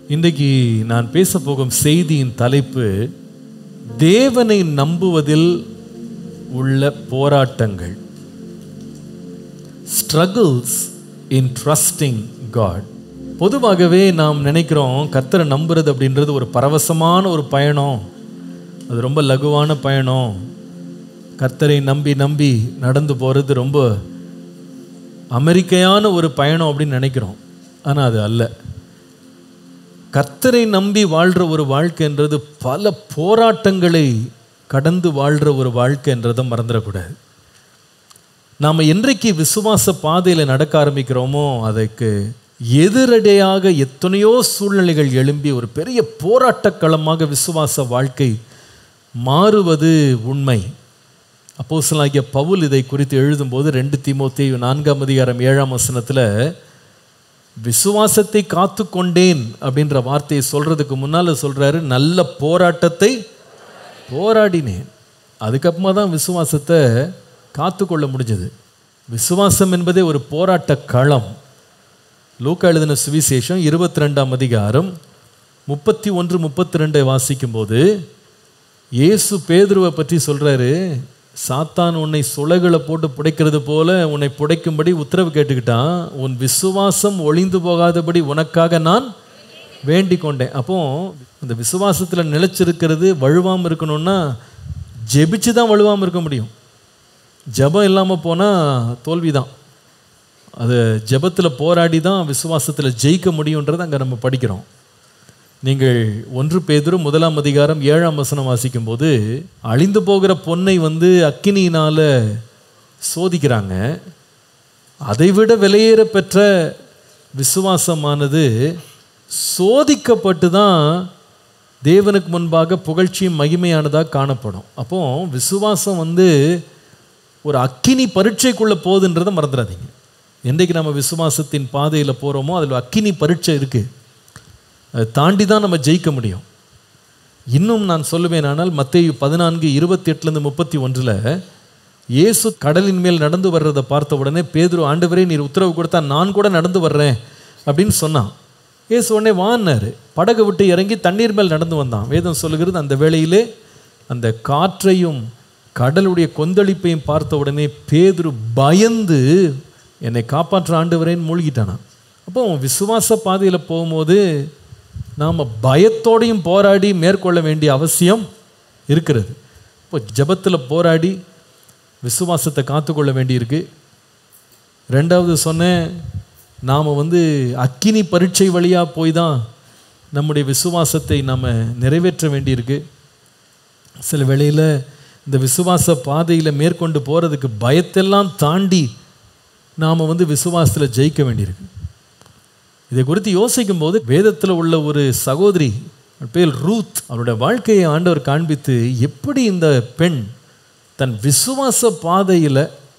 இன்றைக்கு நான் பேச போகும் செய்தியின் தலைப்பு தேவனை நம்புவதில் உள்ள போராட்டங்கள் ஸ்ட்ரகிள்ஸ் இன் ட்ரஸ்டிங் காட் பொதுவாகவே நாம் நினைக்கிறோம் கர்த்தரை நம்புறது அப்படின்றது ஒரு பரவசமான ஒரு பயணம் அது ரொம்ப லகுவான பயணம் கர்த்தரை நம்பி நம்பி நடந்து போகிறது ரொம்ப அமெரிக்கையான ஒரு பயணம் அப்படின்னு நினைக்கிறோம் ஆனால் அது அல்ல கர்த்தரை நம்பி வாழ்கிற ஒரு வாழ்க்கைன்றது பல போராட்டங்களை கடந்து வாழ்கிற ஒரு வாழ்க்கைன்றதை மறந்துடக்கூடாது நாம் என்றைக்கு விசுவாச பாதையில் நடக்க ஆரம்பிக்கிறோமோ அதுக்கு எதிரடையாக எத்தனையோ சூழ்நிலைகள் எழும்பி ஒரு பெரிய போராட்டக் களமாக விசுவாச வாழ்க்கை மாறுவது உண்மை அப்போஸ்தலனாகிய பவுல் இதை குறித்து எழுதும்போது ரெண்டு தீமோத்தேயு நான்காம் அதிகாரம் ஏழாம் வசனத்தில் விசுவாசத்தை காத்து கொண்டேன் அப்படின்ற வார்த்தையை சொல்றதுக்கு முன்னால் சொல்றாரு நல்ல போராட்டத்தை போராடினேன் அதுக்கப்புறமா தான் விசுவாசத்தை காத்துக்கொள்ள முடிஞ்சது விசுவாசம் என்பதே ஒரு போராட்ட களம் லூக்கா எழுதின சுவிசேஷம் இருபத்தி ரெண்டாம் அதிகாரம் முப்பத்தி ஒன்று முப்பத்தி ரெண்டை வாசிக்கும்போது இயேசு பேதுருவை பற்றி சொல்றாரு சாத்தான் உன்னை சுளைகளை போட்டு புடைக்கிறது போல உன்னை புடைக்கும்படி உத்தரவு கேட்டுக்கிட்டான் உன் விசுவாசம் ஒளிந்து போகாதபடி உனக்காக நான் வேண்டிக் கொண்டேன் அப்போ அந்த விசுவாசத்தில் நிலைச்சிருக்கிறது வழுவாமல் இருக்கணும்னா ஜெபிச்சு தான் வழுவாமல் இருக்க முடியும் ஜெபம் இல்லாமல் போனால் தோல்வி தான் அது ஜெபத்தில் போராடி தான் விசுவாசத்தில் ஜெயிக்க முடியுன்றதை அங்கே நம்ம படிக்கிறோம் நீங்கள் ஒன்று பேதுரு முதலாம் அதிகாரம் ஏழாம் வசனம் வாசிக்கும்போது அழிந்து போகிற பொன்னை வந்து அக்கினியினால் சோதிக்கிறாங்க அதைவிட விலையேற பெற்ற விசுவாசமானது சோதிக்கப்பட்டு தான் தேவனுக்கு முன்பாக புகழ்ச்சியும் மகிமையானதாக காணப்படும் அப்போ விசுவாசம் வந்து ஒரு அக்கினி பரீட்சைக்குள்ளே போகுதுன்றதை மறந்துடாதீங்க என்றைக்கு நம்ம விசுவாசத்தின் பாதையில் போகிறோமோ அதில் அக்கினி பரீட்சை இருக்குது அதை தாண்டி தான் நம்ம ஜெயிக்க முடியும் இன்னும் நான் சொல்லுவேன் ஆனால் மத்தேயு பதினான்கு இருபத்தி எட்டுலேருந்து முப்பத்தி ஒன்றில் இயேசு கடலின் மேல் நடந்து வர்றதை பார்த்த உடனே பேதுரு ஆண்டவரே நீர் உத்தரவு கொடுத்தா நான் கூட நடந்து வர்றேன் அப்படின்னு சொன்னான் இயேசு உடனே வான்னாரு படகு விட்டு இறங்கி தண்ணீர் மேல் நடந்து வந்தான் வேதம் சொல்லுகிறது அந்த வேளையிலே அந்த காற்றையும் கடலுடைய கொந்தளிப்பையும் பார்த்த உடனே பேதுரு பயந்து என்னை காப்பாற்ற ஆண்டவரேன்னு மூழ்கிட்டானான் அப்போ விசுவாச பாதையில் போகும்போது நாம் பயத்தோடையும் போராடி மேற்கொள்ள வேண்டிய அவசியம் இருக்கிறது இப்போ ஜபத்தில் போராடி விசுவாசத்தை காத்துக்கொள்ள வேண்டியிருக்கு ரெண்டாவது சொன்னேன் நாம் வந்து அக்கினி பரீட்சை வழியாக போய் தான் நம்முடைய விசுவாசத்தை நாம் நிறைவேற்ற வேண்டியிருக்கு சில வேளையில் இந்த விசுவாச பாதையில் மேற்கொண்டு போகிறதுக்கு பயத்தெல்லாம் தாண்டி நாம் வந்து விசுவாசத்தில் ஜெயிக்க வேண்டியிருக்கு இதை குறித்து யோசிக்கும் போது வேதத்தில் உள்ள ஒரு சகோதரி பேர் ரூத் அவருடைய வாழ்க்கையை ஆண்டவர் காண்பித்து எப்படி இந்த பெண் தன் விசுவாச பாதையில்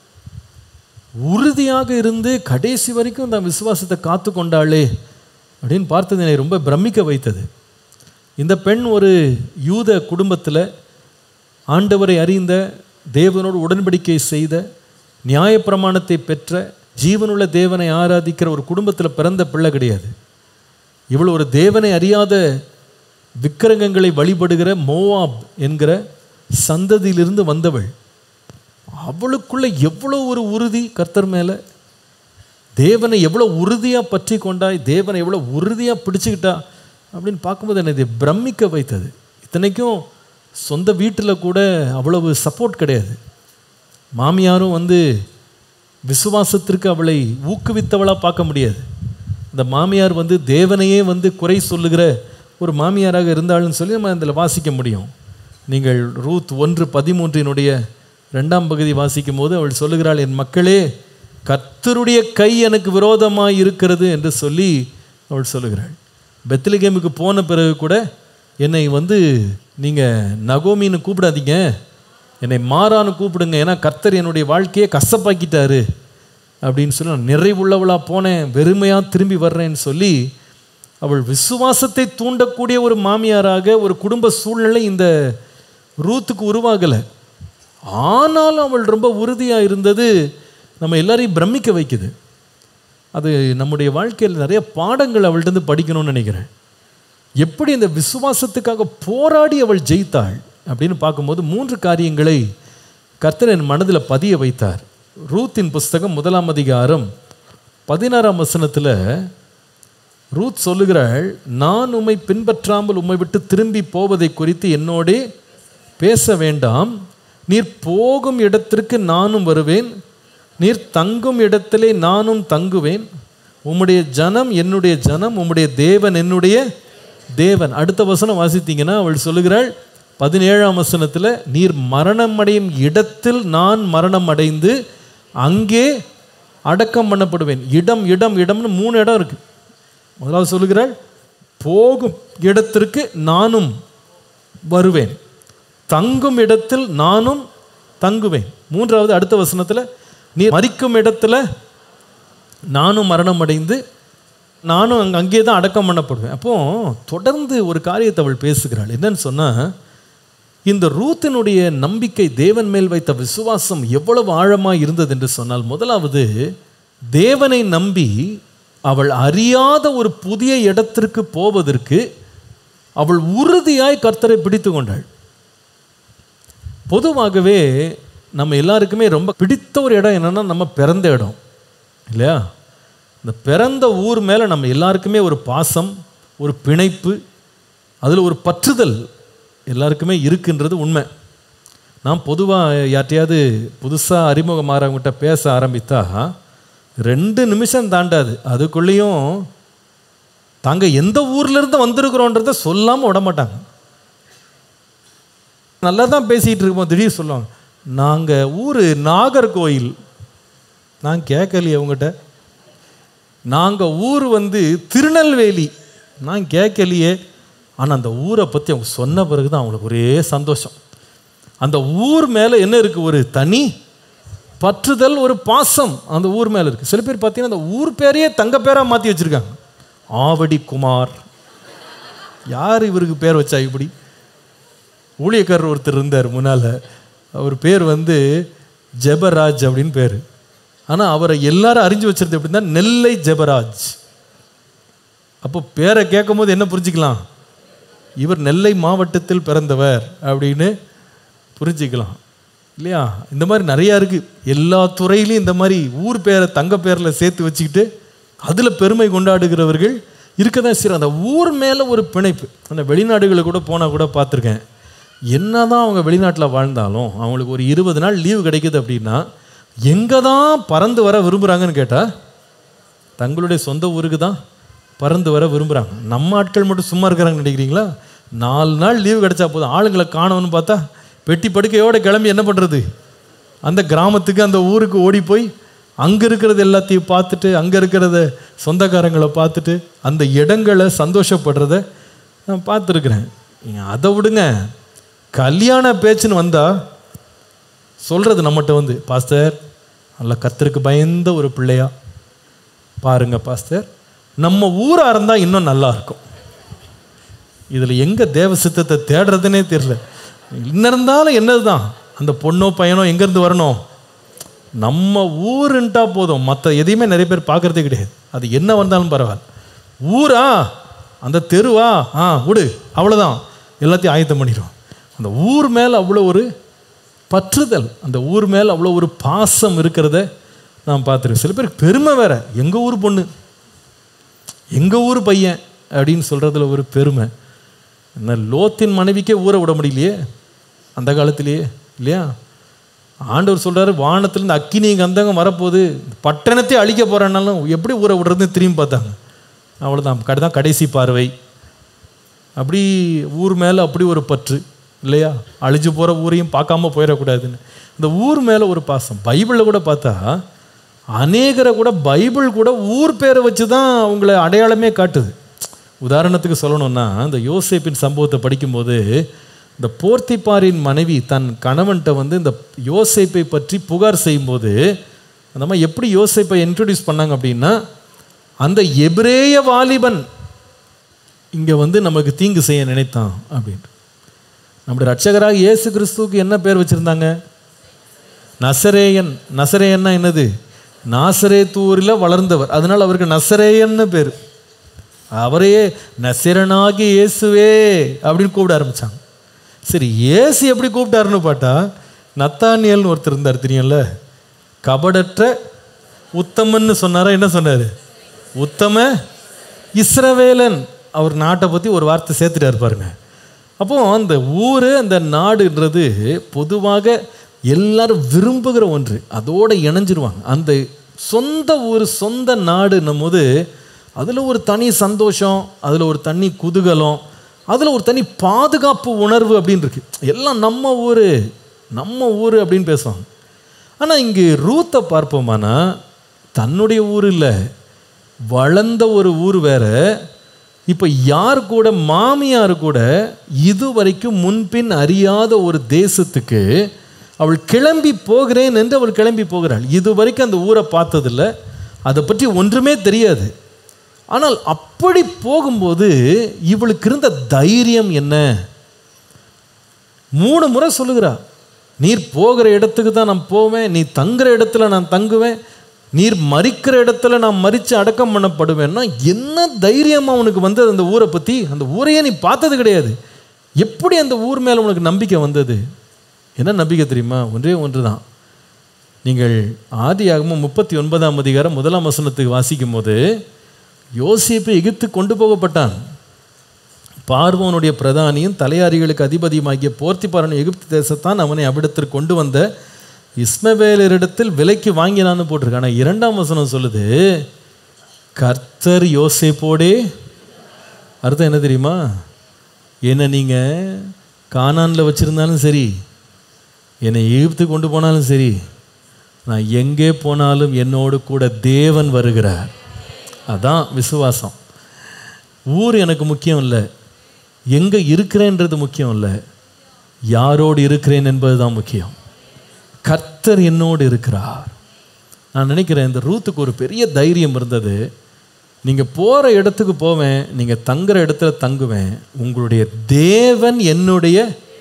உறுதியாக இருந்து கடைசி வரைக்கும் தன் விசுவாசத்தை காத்து கொண்டாளே அப்படின்னு பார்த்தது என்னை ரொம்ப பிரமிக்க வைத்தது இந்த பெண் ஒரு யூத குடும்பத்தில் ஆண்டவரை அறிந்த தேவனோடு உடன்படிக்கை செய்த நியாயப்பிரமாணத்தை பெற்ற ஜீவனுள்ள தேவனை ஆராதிக்கிற ஒரு குடும்பத்தில் பிறந்த பிள்ளை கிடையாது இவள் ஒரு தேவனை அறியாத விக்கிரகங்களை வழிபடுகிற மோவாப் என்கிற சந்ததியிலிருந்து வந்தவள் அவளுக்குள்ள எவ்வளோ ஒரு உறுதி கர்த்தர் மேலே தேவனை எவ்வளோ உறுதியாக பற்றி கொண்டாய் தேவனை எவ்வளோ உறுதியாக பிடிச்சிக்கிட்டா அப்படின்னு பார்க்கும்போது என்னை இதை பிரமிக்க வைத்தது இத்தனைக்கும் சொந்த வீட்டில் கூட அவ்வளவு சப்போர்ட் கிடையாது மாமியாரும் வந்து விசுவாசத்திற்கு அவளை ஊக்குவித்தவளாக பார்க்க முடியாது இந்த மாமியார் வந்து தேவனையே வந்து குறை சொல்லுகிற ஒரு மாமியாராக இருந்தாள்னு சொல்லி நம்ம அதில் வாசிக்க முடியும் நீங்கள் ரூத் ஒன்று பதிமூன்றினுடைய ரெண்டாம் பகுதி வாசிக்கும் போது அவள் சொல்லுகிறாள் என் மக்களே கர்த்தருடைய கை எனக்கு விரோதமாக இருக்கிறது என்று சொல்லி அவள் சொல்லுகிறாள் பெத்லிகேமுக்கு போன பிறகு கூட என்னை வந்து நீங்கள் நகோமின்னு கூப்பிடாதீங்க என்னை மாறான்னு கூப்பிடுங்க ஏன்னா கர்த்தர் என்னுடைய வாழ்க்கையை கசப்பாக்கிட்டாரு அப்படின்னு சொல்லி நான் நிறைவுள்ளவளாக போனேன் வெறுமையாக திரும்பி வர்றேன்னு சொல்லி அவள் விசுவாசத்தை தூண்டக்கூடிய ஒரு மாமியாராக ஒரு குடும்ப சூழ்நிலை இந்த ரூத்துக்கு உருவாகலை ஆனாலும் அவள் ரொம்ப உறுதியாக இருந்தது நம்ம எல்லாரையும் பிரமிக்க வைக்குது அது நம்முடைய வாழ்க்கையில் நிறைய பாடங்கள் அவள்கிட்ட படிக்கணும்னு நினைக்கிறேன் எப்படி இந்த விசுவாசத்துக்காக போராடி அவள் ஜெயித்தாள் அப்படின்னு பார்க்கும்போது மூன்று காரியங்களை கர்த்தர் என் மனதில் பதிய வைத்தார் ரூத்தின் புஸ்தகம் முதலாம் அதிகாரம் பதினாறாம் வசனத்தில் ரூத் சொல்லுகிறாள் நான் உம்மை பின்பற்றாமல் உம்மை விட்டு திரும்பி போவதை குறித்து என்னோடே பேச வேண்டாம் நீர் போகும் இடத்திற்கு நானும் வருவேன் நீர் தங்கும் இடத்திலே நானும் தங்குவேன் உம்முடைய ஜனம் என்னுடைய ஜனம் உம்முடைய தேவன் என்னுடைய தேவன் அடுத்த வசனம் வாசித்தீங்கன்னா அவள் சொல்லுகிறாள் பதினேழாம் வசனத்தில் நீர் மரணம் அடையும் இடத்தில் நான் மரணம் அடைந்து அங்கே அடக்கம் பண்ணப்படுவேன் இடம் இடம் இடம்னு மூணு இடம் இருக்கு முதலாவது சொல்லுகிறாள் போகும் இடத்திற்கு நானும் வருவேன் தங்கும் இடத்தில் நானும் தங்குவேன் மூன்றாவது அடுத்த வசனத்தில் நீ மறிக்கும் இடத்துல நானும் மரணம் அடைந்து நானும் அங்கே அங்கே தான் அடக்கம் பண்ணப்படுவேன் அப்போ தொடர்ந்து ஒரு காரியத்தை அவள் பேசுகிறாள் என்னன்னு சொன்னால் இந்த ரூத்தினுடைய நம்பிக்கை தேவன் மேல் வைத்த விசுவாசம் எவ்வளவு ஆழமாக இருந்தது என்று சொன்னால் முதலாவது தேவனை நம்பி அவள் அறியாத ஒரு புதிய இடத்திற்கு போவதற்கு அவள் உறுதியாய் கர்த்தரை பிடித்து கொண்டாள் பொதுவாகவே நம்ம எல்லாருக்குமே ரொம்ப பிடித்த ஒரு இடம் என்னன்னா நம்ம பிறந்த இடம் இல்லையா இந்த பிறந்த ஊர் மேலே நம்ம எல்லாருக்குமே ஒரு பாசம் ஒரு பிணைப்பு அதில் ஒரு பற்றுதல் எல்லாருக்குமே இருக்குன்றது உண்மை நான் பொதுவாக யார்ட்டையாவது புதுசாக அறிமுகமாகவங்கிட்ட பேச ஆரம்பித்தா ரெண்டு நிமிஷம் தாண்டாது அதுக்குள்ளேயும் தாங்க எந்த ஊர்லேருந்து வந்திருக்கிறோன்றத சொல்லாமல் விட மாட்டாங்க நல்லா தான் பேசிகிட்டு இருக்கோம் திடீர் சொல்லுவாங்க நாங்கள் ஊர் நாகர்கோயில் நான் கேட்கலையே உங்ககிட்ட நாங்கள் ஊர் வந்து திருநெல்வேலி நான் கேட்கலையே ஆனால் அந்த ஊரை பற்றி அவங்க சொன்ன பிறகு தான் அவங்களுக்கு ஒரே சந்தோஷம் அந்த ஊர் மேலே என்ன இருக்குது ஒரு தனி பற்றுதல் ஒரு பாசம் அந்த ஊர் மேலே இருக்குது சில பேர் பார்த்தீங்கன்னா அந்த ஊர் பேரையே தங்க பேராக மாற்றி வச்சுருக்காங்க ஆவடி குமார் யார் இவருக்கு பேர் வச்சா இப்படி ஊழியக்காரர் ஒருத்தர் இருந்தார் முன்னால் அவர் பேர் வந்து ஜெபராஜ் அப்படின்னு பேர் ஆனால் அவரை எல்லாரும் அறிஞ்சு வச்சிருந்தது எப்படின்னா நெல்லை ஜெபராஜ் அப்போ பேரை கேட்கும் போது என்ன புரிஞ்சுக்கலாம் இவர் நெல்லை மாவட்டத்தில் பிறந்தவர் அப்படின்னு புரிஞ்சுக்கலாம் இல்லையா இந்த மாதிரி நிறையா இருக்குது எல்லா துறையிலையும் இந்த மாதிரி ஊர் பேரை தங்க பேரில் சேர்த்து வச்சுக்கிட்டு அதில் பெருமை கொண்டாடுகிறவர்கள் இருக்க தான் சரி அந்த ஊர் மேலே ஒரு பிணைப்பு அந்த வெளிநாடுகளில் கூட போனால் கூட பார்த்துருக்கேன் என்னதான் அவங்க வெளிநாட்டில் வாழ்ந்தாலும் அவங்களுக்கு ஒரு இருபது நாள் லீவு கிடைக்குது அப்படின்னா எங்கே தான் பறந்து வர விரும்புகிறாங்கன்னு கேட்டால் தங்களுடைய சொந்த ஊருக்கு தான் பறந்து வர விரும்புகிறாங்க நம்ம ஆட்கள் மட்டும் சும்மா இருக்கிறாங்கன்னு நினைக்கிறீங்களா நாலு நாள் லீவு கிடைச்சா போதும் ஆளுங்களை காணணும்னு பார்த்தா பெட்டி படுக்கையோடு கிளம்பி என்ன பண்ணுறது அந்த கிராமத்துக்கு அந்த ஊருக்கு ஓடி போய் அங்கே இருக்கிறது எல்லாத்தையும் பார்த்துட்டு அங்கே இருக்கிறத சொந்தக்காரங்களை பார்த்துட்டு அந்த இடங்களை சந்தோஷப்படுறத நான் பார்த்துருக்குறேன் அதை விடுங்க கல்யாண பேச்சுன்னு வந்தால் சொல்கிறது நம்மகிட்ட வந்து பாஸ்டர் நல்ல கத்திற்கு பயந்த ஒரு பிள்ளையா பாருங்க பாஸ்டர் நம்ம ஊராக இருந்தால் இன்னும் நல்லா இருக்கும் இதில் எங்கே தேவ சித்தத்தை தேடுறதுனே தெரியல இன்னும் இருந்தாலும் என்னது தான் அந்த பொண்ணோ பையனோ எங்கேருந்து வரணும் நம்ம ஊருன்ட்டா போதும் மற்ற எதையுமே நிறைய பேர் பார்க்குறதே கிடையாது அது என்ன வந்தாலும் பரவாயில்ல ஊரா அந்த தெருவா ஆ விடு அவ்வளோதான் எல்லாத்தையும் ஆயத்தம் பண்ணிடும் அந்த ஊர் மேலே அவ்வளோ ஒரு பற்றுதல் அந்த ஊர் மேலே அவ்வளோ ஒரு பாசம் இருக்கிறத நான் பார்த்துருக்கேன் சில பேருக்கு பெருமை வேற எங்கள் ஊர் பொண்ணு எங்கள் ஊர் பையன் அப்படின்னு சொல்கிறதுல ஒரு பெருமை என்ன லோத்தின் மனைவிக்கே ஊரை விட முடியலையே அந்த காலத்திலேயே இல்லையா ஆண்டவர் சொல்கிறாரு வானத்துலேருந்து அக்கினி கந்தகம் வரப்போகுது பட்டணத்தை அழிக்க போகிறேன்னாலும் எப்படி ஊரை விடுறதுன்னு திரும்பி பார்த்தாங்க அவ்வளோதான் கடை தான் கடைசி பார்வை அப்படி ஊர் மேலே அப்படி ஒரு பற்று இல்லையா அழிஞ்சு போகிற ஊரையும் பார்க்காம போயிடக்கூடாதுன்னு இந்த ஊர் மேலே ஒரு பாசம் பைபிளில் கூட பார்த்தா அநேகரை கூட பைபிள் கூட ஊர் பேரை வச்சு தான் அவங்கள அடையாளமே காட்டுது உதாரணத்துக்கு சொல்லணும்னா இந்த யோசேப்பின் சம்பவத்தை படிக்கும்போது இந்த போர்த்திப்பாரின் மனைவி தன் கணவன்கிட்ட வந்து இந்த யோசேப்பை பற்றி புகார் செய்யும்போது அந்த மாதிரி எப்படி யோசேப்பை இன்ட்ரடியூஸ் பண்ணாங்க அப்படின்னா அந்த எபிரேய வாலிபன் இங்கே வந்து நமக்கு தீங்கு செய்ய நினைத்தான் அப்படின்ட்டு நம்முடைய ரட்சகராக இயேசு கிறிஸ்துவுக்கு என்ன பேர் வச்சுருந்தாங்க நசரேயன் நசரேயன்னா என்னது நாசரேத்தூரில் வளர்ந்தவர் அதனால் அவருக்கு நசரேயன்னு பேர் அவரையே நசிரனாகி இயேசுவே அப்படின்னு கூப்பிட ஆரம்பிச்சாங்க சரி இயேசு எப்படி கூப்பிட்டாருன்னு பார்த்தா நத்தானியல்னு ஒருத்தர் இருந்தார் தெரியும்ல கபடற்ற உத்தமன்னு சொன்னாரா என்ன சொன்னார் உத்தம இஸ்ரவேலன் அவர் நாட்டை பற்றி ஒரு வார்த்தை சேர்த்துட்டாரு பாருங்க அப்போ அந்த ஊர் அந்த நாடுன்றது பொதுவாக எல்லாரும் விரும்புகிற ஒன்று அதோட இணைஞ்சிருவாங்க அந்த சொந்த ஊர் சொந்த நாடுன்னும் போது அதில் ஒரு தனி சந்தோஷம் அதில் ஒரு தனி குதூகலம் அதில் ஒரு தனி பாதுகாப்பு உணர்வு அப்படின்னு இருக்கு எல்லாம் நம்ம ஊர் நம்ம ஊர் அப்படின்னு பேசுவாங்க ஆனால் இங்கே ரூத்தை பார்ப்போமானா தன்னுடைய ஊர் இல்லை வளர்ந்த ஒரு ஊர் வேற இப்போ யார் கூட மாமியார் கூட இதுவரைக்கும் முன்பின் அறியாத ஒரு தேசத்துக்கு அவள் கிளம்பி போகிறேன் என்று அவள் கிளம்பி போகிறாள் இதுவரைக்கும் அந்த ஊரை பார்த்ததில்ல அதை பற்றி ஒன்றுமே தெரியாது ஆனால் அப்படி போகும்போது இவளுக்கு இருந்த தைரியம் என்ன மூணு முறை சொல்லுகிறா நீர் போகிற இடத்துக்கு தான் நான் போவேன் நீ தங்குற இடத்துல நான் தங்குவேன் நீர் மறிக்கிற இடத்துல நான் மறித்து அடக்கம் பண்ணப்படுவேன்னா என்ன தைரியம் அவனுக்கு வந்தது அந்த ஊரை பற்றி அந்த ஊரையே நீ பார்த்தது கிடையாது எப்படி அந்த ஊர் மேலே உனக்கு நம்பிக்கை வந்தது என்ன நம்பிக்கை தெரியுமா ஒன்றே ஒன்று தான் நீங்கள் ஆதியாகமும் முப்பத்தி ஒன்பதாம் அதிகாரம் முதலாம் வசனத்துக்கு வாசிக்கும் போது யோசிப்பு எகிப்து கொண்டு போகப்பட்டான் பார்வோனுடைய பிரதானியும் தலையாரிகளுக்கு அதிபதியுமாகிய போர்த்திபாரன் எகிப்து தேசத்தான் அவனை அவ்விடத்திற்கு கொண்டு வந்த இஸ்மவேலரிடத்தில் விலைக்கு வாங்கினான்னு போட்டிருக்கு ஆனால் இரண்டாம் வசனம் சொல்லுது கர்த்தர் யோசேப்போடே அர்த்தம் என்ன தெரியுமா என்னை நீங்கள் கானானில் வச்சுருந்தாலும் சரி என்னை எகிப்துக்கு கொண்டு போனாலும் சரி நான் எங்கே போனாலும் என்னோடு கூட தேவன் வருகிறார் அதான் விசுவாசம் ஊர் எனக்கு முக்கியம் இல்லை எங்கே இருக்கிறேன்றது முக்கியம் இல்லை யாரோடு இருக்கிறேன் என்பது தான் முக்கியம் கர்த்தர் என்னோடு இருக்கிறார் நான் நினைக்கிறேன் இந்த ரூத்துக்கு ஒரு பெரிய தைரியம் இருந்தது நீங்கள் போகிற இடத்துக்கு போவேன் நீங்கள் தங்குற இடத்துல தங்குவேன் உங்களுடைய தேவன் என்னுடைய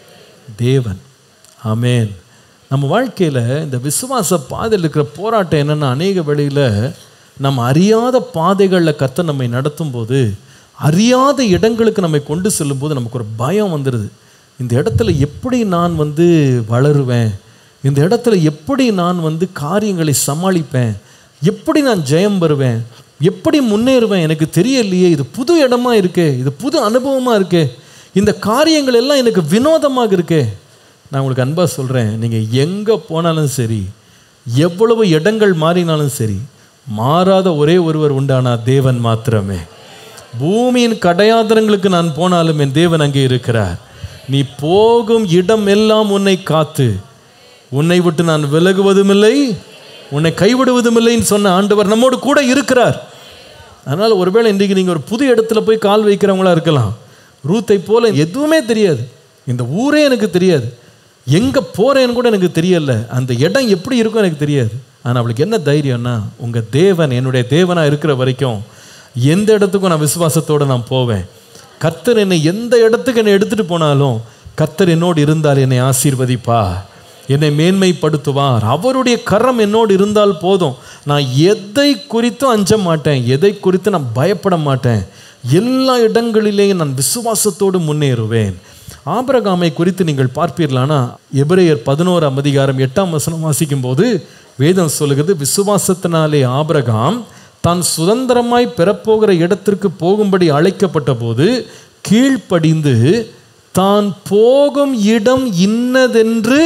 தேவன் ஆமேன் நம்ம வாழ்க்கையில் இந்த விசுவாச பாதையில் இருக்கிற போராட்டம் என்னென்னா அநேக வேளையில் நம்ம அறியாத பாதைகளில் கர்த்தர் நம்மை நடத்தும் போது அறியாத இடங்களுக்கு நம்மை கொண்டு செல்லும்போது நமக்கு ஒரு பயம் வந்துடுது இந்த இடத்துல எப்படி நான் வந்து வளருவேன் இந்த இடத்துல எப்படி நான் வந்து காரியங்களை சமாளிப்பேன் எப்படி நான் ஜெயம் பெறுவேன் எப்படி முன்னேறுவேன் எனக்கு தெரியலையே இது புது இடமா இருக்கே இது புது அனுபவமாக இருக்கே இந்த காரியங்கள் எல்லாம் எனக்கு வினோதமாக இருக்கே நான் உங்களுக்கு அன்பாக சொல்கிறேன் நீங்கள் எங்கே போனாலும் சரி எவ்வளவு இடங்கள் மாறினாலும் சரி மாறாத ஒரே ஒருவர் உண்டானா தேவன் மாத்திரமே பூமியின் கடையாதரங்களுக்கு நான் போனாலும் என் தேவன் அங்கே இருக்கிறார் நீ போகும் இடம் எல்லாம் உன்னை காத்து உன்னை விட்டு நான் விலகுவதும் இல்லை உன்னை கைவிடுவதும் இல்லைன்னு சொன்ன ஆண்டவர் நம்மோடு கூட இருக்கிறார் அதனால் ஒருவேளை இன்றைக்கு நீங்கள் ஒரு புது இடத்துல போய் கால் வைக்கிறவங்களா இருக்கலாம் ரூத்தை போல எதுவுமே தெரியாது இந்த ஊரே எனக்கு தெரியாது எங்கே போகிறேன்னு கூட எனக்கு தெரியல அந்த இடம் எப்படி இருக்கும் எனக்கு தெரியாது ஆனால் அவளுக்கு என்ன தைரியம்னா உங்கள் தேவன் என்னுடைய தேவனாக இருக்கிற வரைக்கும் எந்த இடத்துக்கும் நான் விசுவாசத்தோடு நான் போவேன் கர்த்தர் என்னை எந்த இடத்துக்கு என்னை எடுத்துகிட்டு போனாலும் கர்த்தர் என்னோடு இருந்தால் என்னை ஆசீர்வதிப்பா என்னை மேன்மைப்படுத்துவார் அவருடைய கரம் என்னோடு இருந்தால் போதும் நான் எதை குறித்தும் அஞ்ச மாட்டேன் எதை குறித்து நான் பயப்பட மாட்டேன் எல்லா இடங்களிலேயும் நான் விசுவாசத்தோடு முன்னேறுவேன் ஆபரகாமை குறித்து நீங்கள் பார்ப்பீர்களானா எபிரேயர் பதினோராம் அதிகாரம் எட்டாம் வசனம் வாசிக்கும் போது வேதம் சொல்லுகிறது விசுவாசத்தினாலே ஆபரகாம் தான் சுதந்திரமாய் பெறப்போகிற இடத்திற்கு போகும்படி அழைக்கப்பட்ட போது கீழ்ப்படிந்து தான் போகும் இடம் இன்னதென்று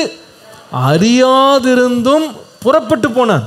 அறியாதிருந்தும் புறப்பட்டு போனான்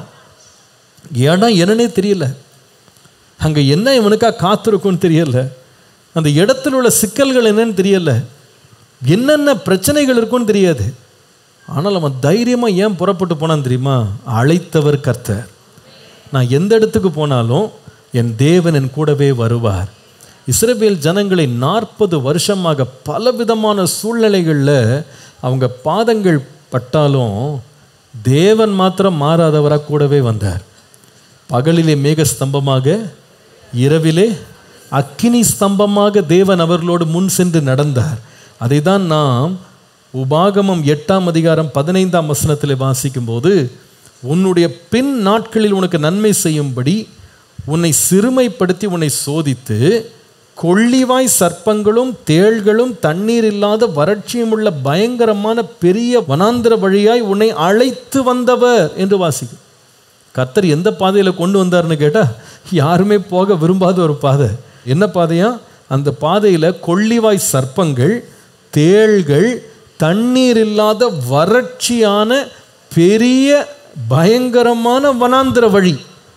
இடம் என்னன்னே தெரியல அங்கே என்ன இவனுக்கா காத்திருக்கும்னு தெரியல அந்த இடத்துல உள்ள சிக்கல்கள் என்னன்னு தெரியல என்னென்ன பிரச்சனைகள் இருக்கும்னு தெரியாது ஆனால் அவன் தைரியமாக ஏன் புறப்பட்டு போனான் தெரியுமா அழைத்தவர் கர்த்தர் நான் எந்த இடத்துக்கு போனாலும் என் தேவன் என் கூடவே வருவார் இஸ்ரேல் ஜனங்களை நாற்பது வருஷமாக பலவிதமான சூழ்நிலைகளில் அவங்க பாதங்கள் பட்டாலும் தேவன் மாத்திரம் மாறாதவராக கூடவே வந்தார் பகலிலே மேக ஸ்தம்பமாக இரவிலே அக்கினி ஸ்தம்பமாக தேவன் அவர்களோடு முன் சென்று நடந்தார் அதை தான் நாம் உபாகமம் எட்டாம் அதிகாரம் பதினைந்தாம் வசனத்தில் வாசிக்கும்போது உன்னுடைய பின் நாட்களில் உனக்கு நன்மை செய்யும்படி உன்னை சிறுமைப்படுத்தி உன்னை சோதித்து கொள்ளிவாய் சர்ப்பங்களும் தேள்களும் தண்ணீர் இல்லாத வறட்சியும் உள்ள பயங்கரமான பெரிய வனாந்திர வழியாய் உன்னை அழைத்து வந்தவர் என்று வாசிக்கும் கர்த்தர் எந்த பாதையில் கொண்டு வந்தார்னு கேட்டால் யாருமே போக விரும்பாத ஒரு பாதை என்ன பாதையா அந்த பாதையில் கொள்ளிவாய் சர்ப்பங்கள் தேள்கள் தண்ணீர் இல்லாத வறட்சியான பெரிய பயங்கரமான வனாந்திர வழி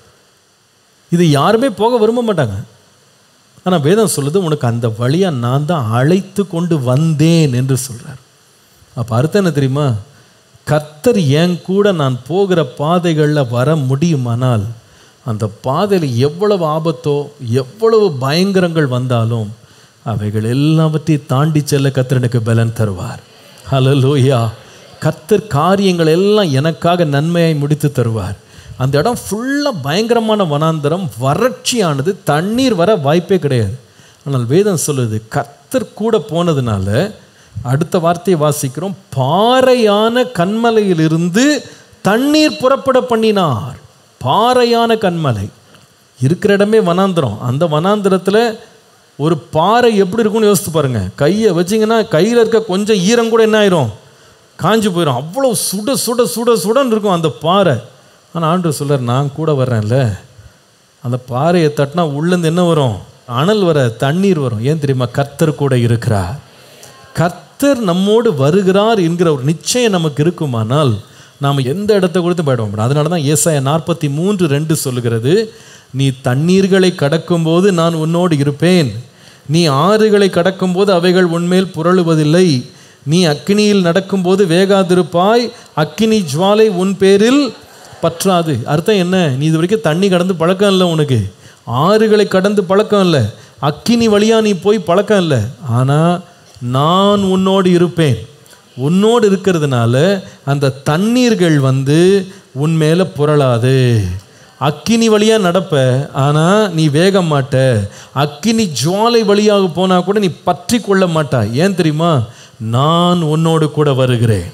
இது யாருமே போக விரும்ப மாட்டாங்க ஆனால் வேதம் சொல்லுது உனக்கு அந்த வழியாக நான் தான் அழைத்து கொண்டு வந்தேன் என்று சொல்கிறார் அப்போ அர்த்தம் என்ன தெரியுமா கர்த்தர் என் கூட நான் போகிற பாதைகளில் வர முடியுமானால் அந்த பாதையில் எவ்வளவு ஆபத்தோ எவ்வளவு பயங்கரங்கள் வந்தாலும் அவைகள் எல்லாவற்றையும் தாண்டி செல்ல கர்த்தர் எனக்கு பலன் தருவார் ஹலலூயா கர்த்தர் காரியங்கள் எல்லாம் எனக்காக நன்மையை முடித்து தருவார் அந்த இடம் ஃபுல்லாக பயங்கரமான வனாந்தரம் வறட்சியானது தண்ணீர் வர வாய்ப்பே கிடையாது ஆனால் வேதம் சொல்லுது கர்த்தர் கூட போனதுனால அடுத்த வார்த்தையை வாசிக்கிறோம் பாறையான கண்மலையிலிருந்து தண்ணீர் புறப்பட பண்ணினார் பாறையான கண்மலை இருக்கிற இடமே வனாந்திரம் அந்த வனாந்திரத்தில் ஒரு பாறை எப்படி இருக்கும்னு யோசித்து பாருங்க கையை வச்சிங்கன்னா கையில் இருக்க கொஞ்சம் ஈரம் கூட என்ன ஆயிரும் காஞ்சு போயிடும் அவ்வளோ சுட சுட சுட சுடன்னு இருக்கும் அந்த பாறை ஆனால் ஆண்டு சொல்கிறார் நான் கூட வர்றேன்ல அந்த பாறையை தட்டினா உள்ளேருந்து என்ன வரும் அனல் வர தண்ணீர் வரும் ஏன் தெரியுமா கர்த்தர் கூட இருக்கிறார் கர்த்தர் நம்மோடு வருகிறார் என்கிற ஒரு நிச்சயம் நமக்கு இருக்குமானால் நாம் எந்த இடத்த கொடுத்து போயிட முடியும் அதனால தான் ஏசாய நாற்பத்தி மூன்று ரெண்டு சொல்லுகிறது நீ தண்ணீர்களை கடக்கும்போது நான் உன்னோடு இருப்பேன் நீ ஆறுகளை கடக்கும்போது அவைகள் உன்மேல் புரளுவதில்லை நீ அக்கினியில் நடக்கும்போது வேகாதிருப்பாய் அக்கினி ஜுவாலை உன் பேரில் பற்றாது அர்த்தம் என்ன நீ இது வரைக்கும் தண்ணி கடந்து பழக்கம் இல்லை உனக்கு ஆறுகளை கடந்து பழக்கம் இல்லை அக்கினி வழியாக நீ போய் பழக்கம் இல்லை ஆனால் நான் உன்னோடு இருப்பேன் உன்னோடு இருக்கிறதுனால அந்த தண்ணீர்கள் வந்து உன் மேலே புரளாது அக்கினி வழியாக நடப்ப ஆனால் நீ வேக மாட்ட அக்கினி ஜுவாலை வழியாக போனால் கூட நீ பற்றி கொள்ள மாட்டாய் ஏன் தெரியுமா நான் உன்னோடு கூட வருகிறேன்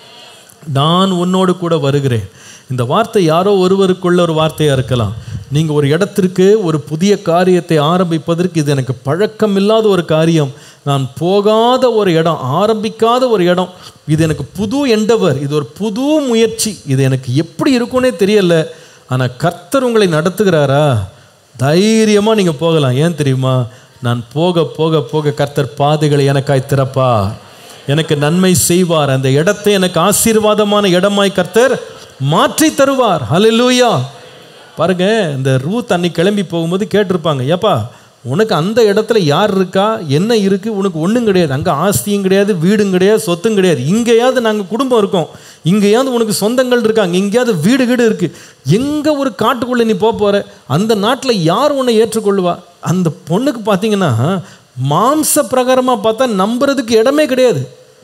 நான் உன்னோடு கூட வருகிறேன் இந்த வார்த்தை யாரோ ஒருவருக்குள்ள ஒரு வார்த்தையாக இருக்கலாம் நீங்கள் ஒரு இடத்திற்கு ஒரு புதிய காரியத்தை ஆரம்பிப்பதற்கு இது எனக்கு பழக்கம் இல்லாத ஒரு காரியம் நான் போகாத ஒரு இடம் ஆரம்பிக்காத ஒரு இடம் இது எனக்கு புது எண்டவர் இது ஒரு புது முயற்சி இது எனக்கு எப்படி இருக்கும்னே தெரியல ஆனால் கர்த்தர் உங்களை நடத்துகிறாரா தைரியமாக நீங்கள் போகலாம் ஏன் தெரியுமா நான் போக போக போக கர்த்தர் பாதைகளை எனக்காய் திறப்பா எனக்கு நன்மை செய்வார் அந்த இடத்தை எனக்கு ஆசீர்வாதமான இடமாய் கர்த்தர் மாற்றி தருவார் ஹalleluya பாருங்க இந்த ரூத் அன்னைக்கு கிளம்பி போகும்போது கேட்டிருப்பாங்க ஏப்பா உனக்கு அந்த இடத்துல யார் இருக்கா என்ன இருக்கு உனக்கு ஒன்றும் கிடையாது அங்கே ஆஸ்தியும் கிடையாது வீடும் கிடையாது சொத்தும் கிடையாது இங்கேயாவது நாங்கள் குடும்பம் இருக்கோம் இங்கேயாவது உனக்கு சொந்தங்கள் இருக்காங்க எங்கேயாவது வீடு வீடு இருக்கு எங்கே ஒரு காட்டுக்குள்ளே நீ போக போற அந்த நாட்டில் யார் உன்னை ஏற்றுக்கொள்ளுவா அந்த பொண்ணுக்கு பார்த்தீங்கன்னா மாம்ச பிரகாரமாக பார்த்தா நம்புறதுக்கு இடமே கிடையாது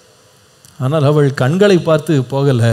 ஆனால் அவள் கண்களை பார்த்து போகலை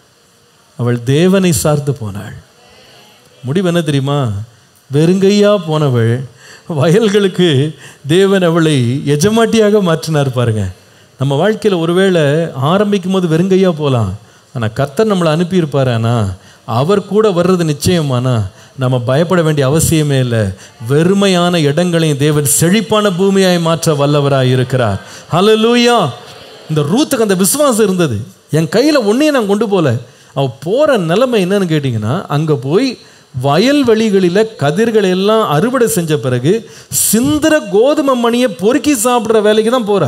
அவள் தேவனை சார்ந்து போனாள் முடிவு என்ன தெரியுமா வெறுங்கையா போனவள் வயல்களுக்கு தேவன் அவளை எஜமாட்டியாக மாற்றினார் பாருங்க நம்ம வாழ்க்கையில் ஒருவேளை ஆரம்பிக்கும் போது வெறுங்கையா போகலாம் ஆனால் கர்த்தர் நம்மளை அனுப்பியிருப்பார் ஆனால் அவர் கூட வர்றது நிச்சயமானா நம்ம பயப்பட வேண்டிய அவசியமே இல்லை வெறுமையான இடங்களையும் தேவன் செழிப்பான பூமியாய் மாற்ற வல்லவராய் இருக்கிறார் ஹalleluya இந்த ரூத்துக்கு அந்த விசுவாசம் இருந்தது என் கையில் ஒன்றையும் நான் கொண்டு போல அவ போகிற நிலைமை என்னன்னு கேட்டிங்கன்னா அங்கே போய் வயல்வெளிகளில் கதிர்களை எல்லாம் அறுவடை செஞ்ச பிறகு சிந்திர கோதுமை மணியை பொறுக்கி சாப்பிட்ற வேலைக்கு தான் போறா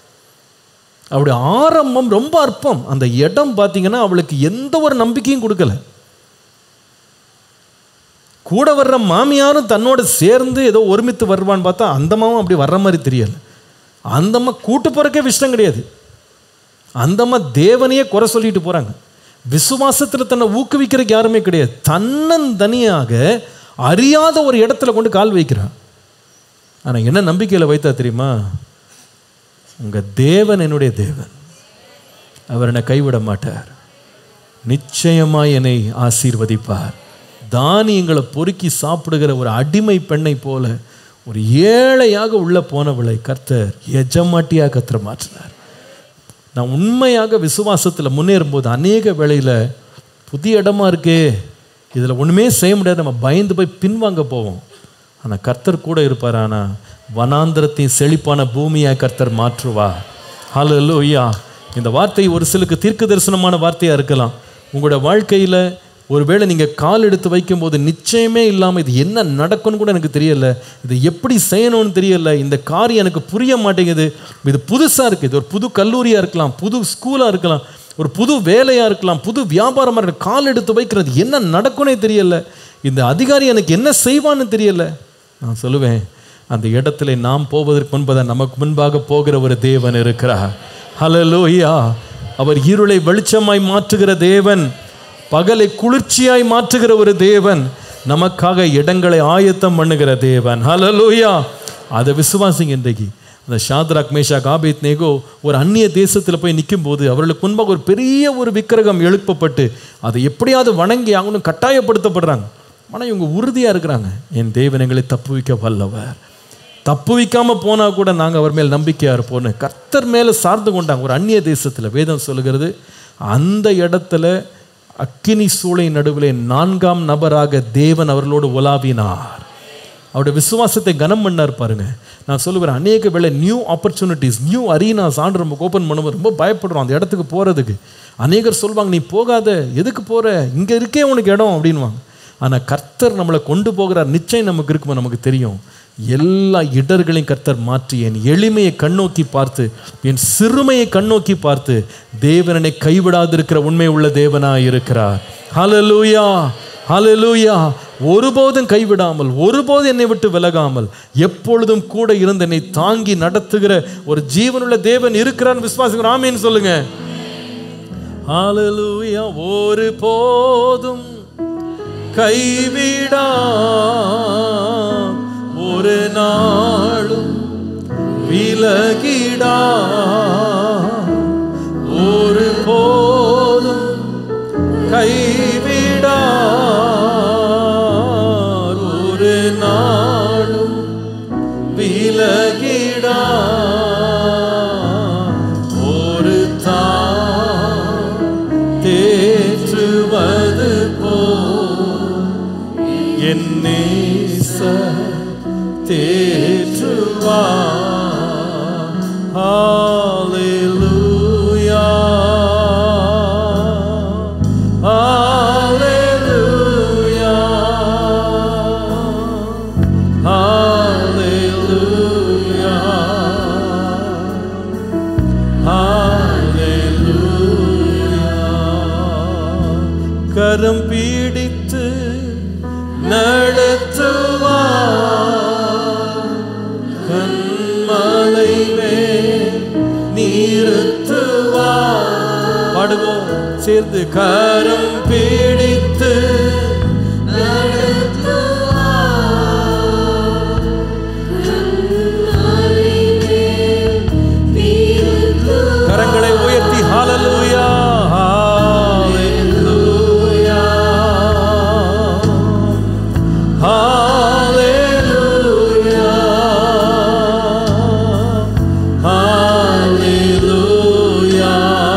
அப்படி ஆரம்பம் ரொம்ப அற்பம் அந்த இடம் பார்த்தீங்கன்னா அவளுக்கு எந்த ஒரு நம்பிக்கையும் கொடுக்கல கூட வர்ற மாமியாரும் தன்னோட சேர்ந்து ஏதோ ஒருமித்து வருவான்னு பார்த்தா அந்த மாவும் அப்படி வர்ற மாதிரி தெரியல அந்தம்மா கூட்டு போறக்கே விஷயம் கிடையாது அந்தம்மா தேவனையே குறை சொல்லிட்டு போறாங்க விசுவாசத்தில் தன்னை ஊக்குவிக்கிறதுக்கு யாருமே கிடையாது தன்னந்தனியாக அறியாத ஒரு இடத்துல கொண்டு கால் வைக்கிறான் ஆனால் என்ன நம்பிக்கையில் வைத்தா தெரியுமா உங்கள் தேவன் என்னுடைய தேவன் அவர் என்னை கைவிட மாட்டார் நிச்சயமாய் என்னை ஆசீர்வதிப்பார் தானியங்களை பொறுக்கி சாப்பிடுகிற ஒரு அடிமை பெண்ணை போல ஒரு ஏழையாக உள்ள போனவளை கர்த்தர் எஜமாட்டியாக கர்த்தர் மாற்றினார் நான் உண்மையாக விசுவாசத்தில் முன்னேறும்போது அநேக வேளையில் புதிய இடமா இருக்கே இதில் ஒன்றுமே செய்ய முடியாது நம்ம பயந்து போய் பின்வாங்க போவோம் ஆனால் கர்த்தர் கூட இருப்பார் ஆனால் வனாந்திரத்தின் செழிப்பான பூமியாய் கர்த்தர் மாற்றுவார் ஹalleluya இந்த வார்த்தை ஒரு சிலருக்கு தீர்க்க தரிசனமான வார்த்தையாக இருக்கலாம் உங்களோட வாழ்க்கையில் ஒருவேளை நீங்கள் கால் எடுத்து வைக்கும்போது நிச்சயமே இல்லாமல் இது என்ன நடக்கும்னு கூட எனக்கு தெரியல இது எப்படி செய்யணும்னு தெரியல இந்த காரியம் எனக்கு புரிய மாட்டேங்குது இது புதுசாக இருக்குது இது ஒரு புது கல்லூரியாக இருக்கலாம் புது ஸ்கூலாக இருக்கலாம் ஒரு புது வேலையாக இருக்கலாம் புது வியாபாரமாக இருக்கலாம் கால் எடுத்து வைக்கிறது என்ன நடக்கும்னே தெரியல இந்த அதிகாரி எனக்கு என்ன செய்வான்னு தெரியல நான் சொல்லுவேன் அந்த இடத்துல நாம் போவதற்கு முன்பதாக நமக்கு முன்பாக போகிற ஒரு தேவன் இருக்கிறார் ஹalleluya அவர் இருளை வெளிச்சமாய் மாற்றுகிற தேவன் பகலை குளிர்ச்சியாய் மாற்றுகிற ஒரு தேவன் நமக்காக இடங்களை ஆயத்தம் பண்ணுகிற தேவன் ஹalleluya அதை விசுவாசிங்க இன்றைக்கு அந்த ஷாத்ராக் மேஷாக் ஆபேத் நேகோ ஒரு அந்நிய தேசத்தில் போய் நிற்கும்போது அவர்களுக்கு முன்பாக ஒரு பெரிய ஒரு விக்கிரகம் எழுப்பப்பட்டு அதை எப்படியாவது வணங்கி ஆகணும் கட்டாயப்படுத்தப்படுறாங்க ஆனால் இவங்க உறுதியாக இருக்கிறாங்க என் தேவன் எங்களை தப்புவிக்க வல்லவர் தப்புவிக்காம போனா கூட நாங்கள் அவர் மேல் நம்பிக்கையாக இருப்போம்னு கர்த்தர் மேலே சார்ந்து கொண்டாங்க ஒரு அந்நிய தேசத்தில் வேதம் சொல்லுகிறது அந்த இடத்துல அக்கினி சூளை நடுவிலே நான்காம் நபராக தேவன் அவர்களோடு உலாவினார் அவருடைய விசுவாசத்தை கனம் பண்ணார் பாருங்க நான் சொல்லுவேன் அநேக வேளை நியூ ஆப்பர்ச்சுனிட்டிஸ் நியூ அரீனாஸ் ஆண்டு நமக்கு ஓப்பன் பண்ணும்போது ரொம்ப பயப்படுறோம் அந்த இடத்துக்கு போகிறதுக்கு அநேகர் சொல்லுவாங்க நீ போகாத எதுக்கு போகிற இங்கே இருக்கே உனக்கு இடம் அப்படின்வாங்க ஆனால் கர்த்தர் நம்மளை கொண்டு போகிறார் நிச்சயம் நமக்கு இருக்குமோ நமக்கு தெரியும் எல்லா இடர்களையும் கர்த்தர் மாற்றி என் எளிமையை கண்ணோக்கி பார்த்து என் சிறுமையை கண்ணோக்கி பார்த்து தேவனனை கைவிடாதிருக்கிற உண்மை உள்ள தேவனாய் இருக்கிறார் ஹalleluya ஹalleluya ஒருபோதும் கைவிடாமல் ஒருபோதும் என்னை விட்டு விலகாமல் எப்பொழுதும் கூட இருந்து என்னை தாங்கி நடத்துகிற ஒரு ஜீவனுள்ள தேவன் இருக்கிறான்னு விசுவாசிக்கிற ஆமீன் சொல்லுங்க ஹalleluya ஒரு போதும் கைவிடா ஒரு நாளும் விலகிடா ஒரு போதும் கைவிடா ஒரு நாளும் விலகிடா ஒரு தான் தேற்றுவது போ என் நேச தேற்றுவா ஹalleluya ஹalleluya ஹalleluya ஹalleluya கரம் பிடித்து நடத்துவா கண்மலை மேல் நிறுத்துவா பாடுவோம் சேர்ந்து கரம் பிடித்து கரங்களை உயர்த்தி ஹalleluya ஹalleluya ஹalleluya ஹalleluya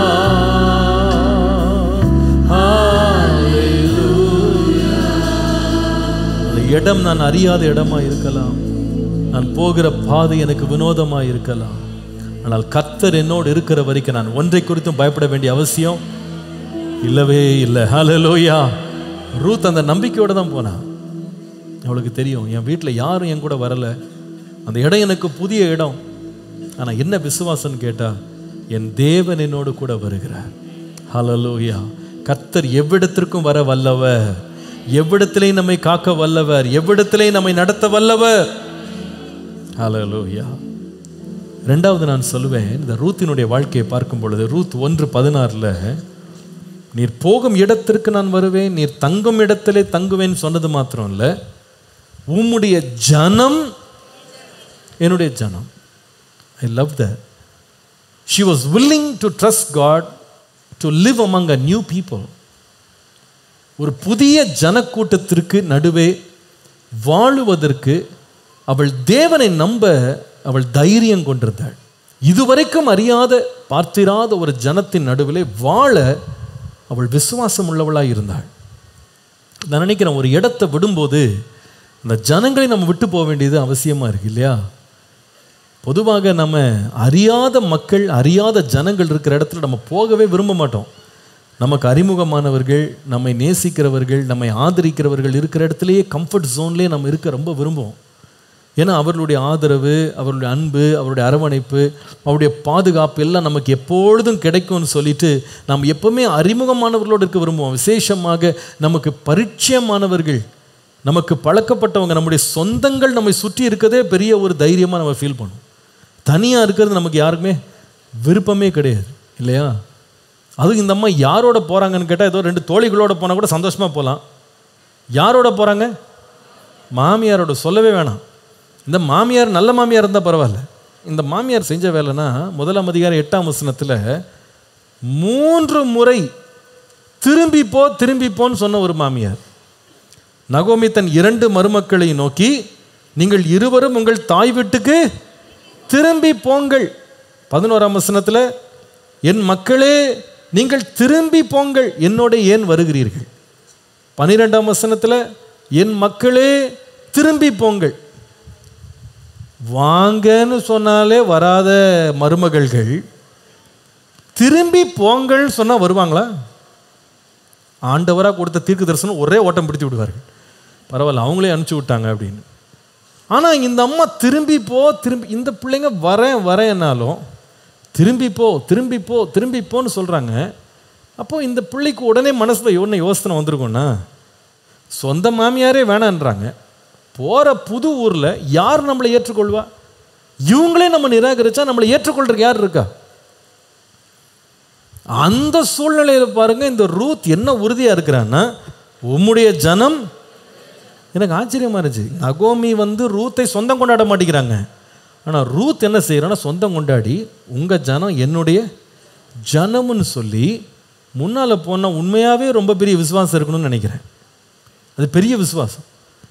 ஹalleluya அந்த இடம் நான் அறியாத இடமா இருக்கலாம் நான் போகிற பாதை எனக்கு வினோதமா இருக்கலாம் ஆனால் கர்த்தர் என்னோடு இருக்கிற வரைக்கும் நான் ஒன்றை குறித்தும் பயப்பட வேண்டிய அவசியம் இல்லவே இல்லை ஹalleluya ரூத் அந்த நம்பிக்கையோட தான் போனா அவளுக்கு தெரியும் என் வீட்டில் யாரும் என் கூட வரல அந்த இடம் எனக்கு புதிய இடம் ஆனால் என்ன விசுவாசம்னு கேட்டா என் தேவன் என்னோடு கூட வருகிறார் ஹalleluya கர்த்தர் எவ்விடத்திற்கும் வர வல்லவர் எவ்விடத்திலேயும் நம்மை காக்க வல்லவர் எவ்விடத்திலேயும் நம்மை நடத்த வல்லவர் ஹalleluya ரெண்டாவது நான் சொல்லுவேன் இந்த ரூத்தினுடைய வாழ்க்கையை பார்க்கும் பொழுது ரூத் ஒன்று பதினாறில் நீர் போகும் இடத்திற்கு நான் வருவேன் நீர் தங்கும் இடத்திலே தங்குவேன் சொன்னது மாத்திரம் இல்லை உம்முடைய ஜனம் என்னுடைய ஜனம் I love the she was willing to trust God to live among a new people ஒரு புதிய ஜனக்கூட்டத்திற்கு நடுவே வாழுவதற்கு அவள் தேவனை நம்ப அவள் தைரியம் கொண்டிருந்தாள் இதுவரைக்கும் அறியாத பார்த்திராத ஒரு ஜனத்தின் நடுவிலே வாழ அவள் விசுவாசம் உள்ளவளாய் இருந்தாள் நான் நினைக்கிறேன் ஒரு இடத்தை விடும்போது அந்த ஜனங்களை நம்ம விட்டு போக வேண்டியது அவசியமாக இருக்கு இல்லையா பொதுவாக நம்ம அறியாத மக்கள் அறியாத ஜனங்கள் இருக்கிற இடத்துல நம்ம போகவே விரும்ப மாட்டோம் நமக்கு அறிமுகமானவர்கள் நம்மை நேசிக்கிறவர்கள் நம்மை ஆதரிக்கிறவர்கள் இருக்கிற இடத்துலையே கம்ஃபர்ட் ஜோன்லேயே நம்ம இருக்க ரொம்ப விரும்புவோம் ஏன்னா அவர்களுடைய ஆதரவு அவருடைய அன்பு அவருடைய அரவணைப்பு அவருடைய பாதுகாப்பு எல்லாம் நமக்கு எப்பொழுதும் கிடைக்கும்னு சொல்லிட்டு நாம் எப்பவுமே அறிமுகமானவர்களோடு இருக்க விரும்புவோம் விசேஷமாக நமக்கு பரிச்சயமானவர்கள் நமக்கு பழக்கப்பட்டவங்க நம்முடைய சொந்தங்கள் நம்மை சுற்றி இருக்கதே பெரிய ஒரு தைரியமாக நம்ம ஃபீல் பண்ணுவோம் தனியாக இருக்கிறது நமக்கு யாருக்குமே விருப்பமே கிடையாது இல்லையா அதுவும் இந்த அம்மா யாரோட போகிறாங்கன்னு கேட்டால் ஏதோ ரெண்டு தோழிகளோட போனால் கூட சந்தோஷமாக போகலாம் யாரோட போகிறாங்க மாமியாரோட சொல்லவே வேணாம் இந்த மாமியார் நல்ல மாமியார் இருந்தால் பரவாயில்ல இந்த மாமியார் செஞ்ச வேலைன்னா முதலாம் அதிகாரம் எட்டாம் வசனத்தில் மூன்று முறை திரும்பி போ திரும்பி போன்னு சொன்ன ஒரு மாமியார் நகோமி தன் இரண்டு மருமக்களை நோக்கி நீங்கள் இருவரும் உங்கள் தாய் வீட்டுக்கு திரும்பி போங்கள் பதினோராம் வசனத்தில் என் மக்களே நீங்கள் திரும்பி போங்கள் என்னோட ஏன் வருகிறீர்கள் பன்னிரெண்டாம் வசனத்தில் என் மக்களே திரும்பி போங்கள் வாங்கன்னு சொன்னாலே வராத மருமகள்கள் திரும்பி போங்கள் சொன்னால் வருவாங்களா ஆண்டவராக கொடுத்த தீர்க்க தரிசனம் ஒரே ஓட்டம் பிடித்து விடுவார்கள் பரவாயில்ல அவங்களே அனுப்பிச்சி விட்டாங்க அப்படின்னு ஆனால் இந்த அம்மா திரும்பி போ திரும்பி இந்த பிள்ளைங்க வரேன் வரேன்னாலும் திரும்பி போ திரும்பி போ திரும்பி போன்னு சொல்கிறாங்க அப்போது இந்த பிள்ளைக்கு உடனே மனசில் ஒன்று யோசனை வந்திருக்கும்னா சொந்த மாமியாரே வேணான்றாங்க போகிற புது ஊரில் யார் நம்மளை ஏற்றுக்கொள்வா இவங்களே நம்ம நிராகரிச்சா நம்மளை ஏற்றுக்கொள்றதுக்கு யார் இருக்கா அந்த சூழ்நிலையில் பாருங்க இந்த ரூத் என்ன உறுதியாக இருக்கிறான்னா உம்முடைய ஜனம் எனக்கு ஆச்சரியமா இருந்துச்சு நகோமி வந்து ரூத்தை சொந்தம் கொண்டாட மாட்டேங்கிறாங்க ஆனால் ரூத் என்ன செய்கிறான்னா சொந்தம் கொண்டாடி உங்கள் ஜனம் என்னுடைய ஜனம்னு சொல்லி முன்னால் போனால் உண்மையாகவே ரொம்ப பெரிய விசுவாசம் இருக்கணும்னு நினைக்கிறேன் அது பெரிய விசுவாசம்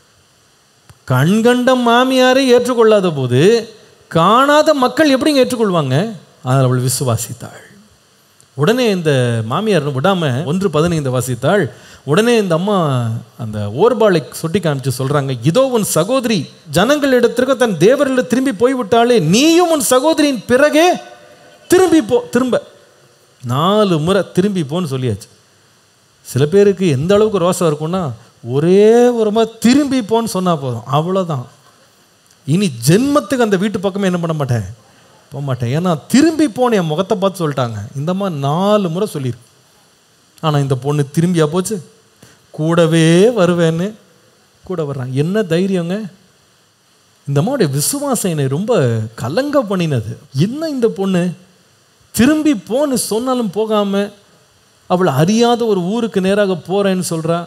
கண்கண்ட மாமியாரை ஏற்றுக்கொள்ளாத போது காணாத மக்கள் எப்படிங்க ஏற்றுக்கொள்வாங்க அதில் அவள் விசுவாசித்தாள் உடனே இந்த மாமியார் விடாம ஒன்று பதினைந்து வாசித்தாள் உடனே இந்த அம்மா அந்த ஓர்பாலை சுட்டி காமிச்சு சொல்றாங்க இதோ உன் சகோதரி ஜனங்களிடத்திற்கு தன் தேவரில் திரும்பி போய்விட்டாலே நீயும் உன் சகோதரியின் பிறகே திரும்பி போ திரும்ப நாலு முறை திரும்பி போன்னு சொல்லியாச்சு சில பேருக்கு எந்த அளவுக்கு ரோசம் இருக்கும்னா ஒரே ஒரு முறை திரும்பி போன்னு சொன்னால் போதும் அவ்வளோதான் இனி ஜென்மத்துக்கு அந்த வீட்டு பக்கமே என்ன பண்ண மாட்டேன் போக மாட்டேன் ஏன்னா திரும்பி போன என் முகத்தை பார்த்து சொல்லிட்டாங்க இந்த மாதிரி நாலு முறை சொல்லியிருக்கு ஆனால் இந்த பொண்ணு திரும்பியா போச்சு கூடவே வருவேன்னு கூட வர்றான் என்ன தைரியங்க இந்த அம்மாவுடைய விசுவாசம் என்னை ரொம்ப கலங்க பண்ணினது என்ன இந்த பொண்ணு திரும்பி போன்னு சொன்னாலும் போகாம அவள் அறியாத ஒரு ஊருக்கு நேராக போறேன்னு சொல்றா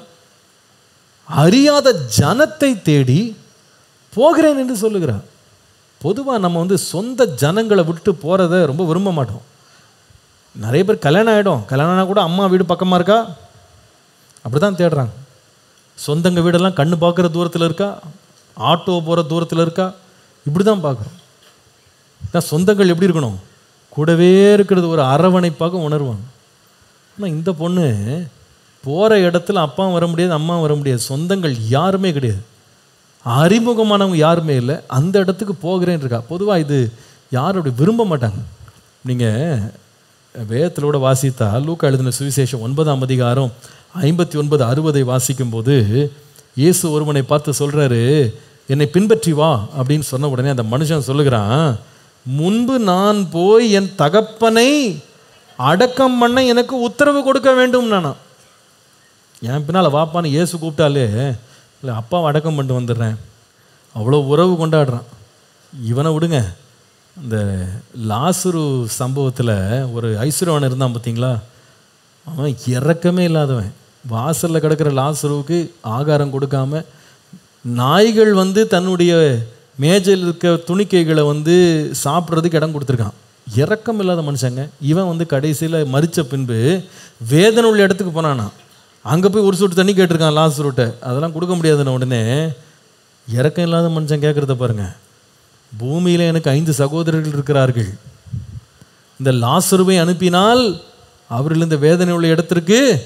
அறியாத ஜனத்தை தேடி போகிறேன் என்று சொல்லுகிறார் பொதுவாக நம்ம வந்து சொந்த ஜனங்களை விட்டு போகிறத ரொம்ப விரும்ப மாட்டோம் நிறைய பேர் கல்யாணம் ஆகிடும் கல்யாணம் ஆனா கூட அம்மா வீடு பக்கமாக இருக்கா அப்படி தான் தேடுறாங்க சொந்தங்க வீடெல்லாம் கண்ணு பார்க்குற தூரத்தில் இருக்கா ஆட்டோ போகிற தூரத்தில் இருக்கா இப்படி தான் பார்க்குறோம் நான் சொந்தங்கள் எப்படி இருக்கணும் கூடவே இருக்கிறது ஒரு அரவணைப்பாக உணர்வாங்க ஆனால் இந்த பொண்ணு போகிற இடத்துல அப்பாவும் வர முடியாது அம்மாவும் வர முடியாது சொந்தங்கள் யாருமே கிடையாது அறிமுகமானவங்க யாருமே இல்லை அந்த இடத்துக்கு போகிறேன்னு இருக்கா பொதுவாக இது யாரும் அப்படி விரும்ப மாட்டாங்க நீங்கள் வேதத்தில் கூட வாசித்தா லூக்கா எழுதின சுவிசேஷம் ஒன்பதாம் அதிகாரம் ஐம்பத்தி ஒன்பது அறுபதை வாசிக்கும்போது இயேசு ஒருவனை பார்த்து சொல்கிறாரு என்னை பின்பற்றி வா அப்படின்னு சொன்ன உடனே அந்த மனுஷன் சொல்லுகிறான் முன்பு நான் போய் என் தகப்பனை அடக்கம் பண்ண எனக்கு உத்தரவு கொடுக்க வேண்டும் நானா என் பின்னால் வாப்பான்னு இயேசு கூப்பிட்டாலே இல்லை அப்பாவை அடக்கம் பண்ணிட்டு வந்துடுறேன் அவ்வளோ உறவு கொண்டாடுறான் இவனை விடுங்க இந்த லாசுரு சம்பவத்தில் ஒரு ஐஸ்வர்யவன் இருந்தான் பார்த்தீங்களா அவன் இறக்கமே இல்லாதவன் வாசலில் கிடக்கிற லாசுருவுக்கு ஆகாரம் கொடுக்காம நாய்கள் வந்து தன்னுடைய மேஜையில் இருக்க துணிக்கைகளை வந்து சாப்பிட்றதுக்கு இடம் கொடுத்துருக்கான் இறக்கம் இல்லாத மனுஷங்க இவன் வந்து கடைசியில் மறித்த பின்பு வேதனை உள்ள இடத்துக்கு போனானா அங்கே போய் ஒரு சொட்டு தண்ணி கேட்டிருக்கான் லாசுருட்ட அதெல்லாம் கொடுக்க முடியாதுன்னு உடனே இறக்கம் இல்லாத மனுஷன் கேட்குறத பாருங்க பூமியில் எனக்கு ஐந்து சகோதரர்கள் இருக்கிறார்கள் இந்த லாசுருவை அனுப்பினால் அவர்கள் இந்த வேதனை உள்ள இடத்திற்கு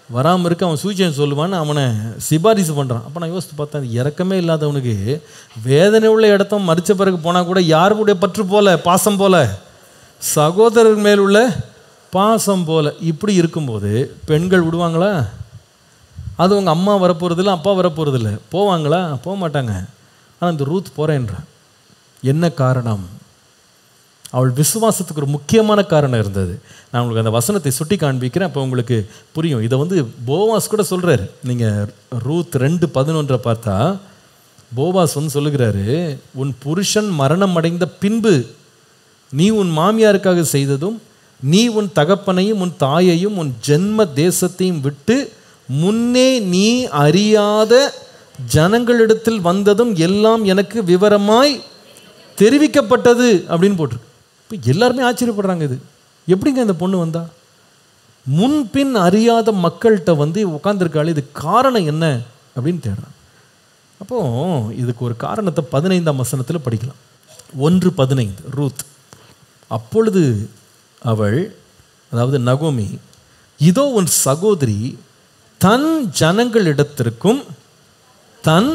வராமல் இருக்க அவன் சூழ்ச்சியம் சொல்லுவான்னு அவனை சிபாரிசு பண்ணுறான் அப்போ நான் யோசித்து பார்த்தேன் இது இறக்கமே இல்லாதவனுக்கு வேதனை உள்ள இடத்த மறித்த பிறகு போனால் கூட யாருடைய பற்று போல பாசம் போல சகோதரர் மேல் உள்ள பாசம் போல இப்படி இருக்கும்போது பெண்கள் விடுவாங்களா அது உங்கள் அம்மா வரப்போகிறதில்ல அப்பா வரப்போகிறதில்ல போவாங்களா போக மாட்டாங்க ஆனால் இந்த ரூத் போகிறேன்றான் என்ன காரணம் அவள் விசுவாசத்துக்கு ஒரு முக்கியமான காரணம் இருந்தது நான் உங்களுக்கு அந்த வசனத்தை சுட்டி காண்பிக்கிறேன் அப்போ உங்களுக்கு புரியும் இதை வந்து போவாஸ் கூட சொல்கிறாரு நீங்கள் ரூத் ரெண்டு பதினொன்றை பார்த்தா போவாஸ் வந்து சொல்லுகிறாரு உன் புருஷன் மரணம் அடைந்த பின்பு நீ உன் மாமியாருக்காக செய்ததும் நீ உன் தகப்பனையும் உன் தாயையும் உன் ஜென்ம தேசத்தையும் விட்டு முன்னே நீ அறியாத ஜனங்களிடத்தில் வந்ததும் எல்லாம் எனக்கு விவரமாய் தெரிவிக்கப்பட்டது அப்படின்னு போட்டிருக்கு இப்போ எல்லாருமே ஆச்சரியப்படுறாங்க இது எப்படிங்க இந்த பொண்ணு வந்தா முன்பின் அறியாத மக்கள்கிட்ட வந்து உட்காந்துருக்காள் இது காரணம் என்ன அப்படின்னு தேடுறான் அப்போ இதுக்கு ஒரு காரணத்தை பதினைந்தாம் வசனத்தில் படிக்கலாம் ஒன்று பதினைந்து ரூத் அப்பொழுது அவள் அதாவது நகோமி இதோ உன் சகோதரி தன் ஜனங்களிடத்திற்கும் தன்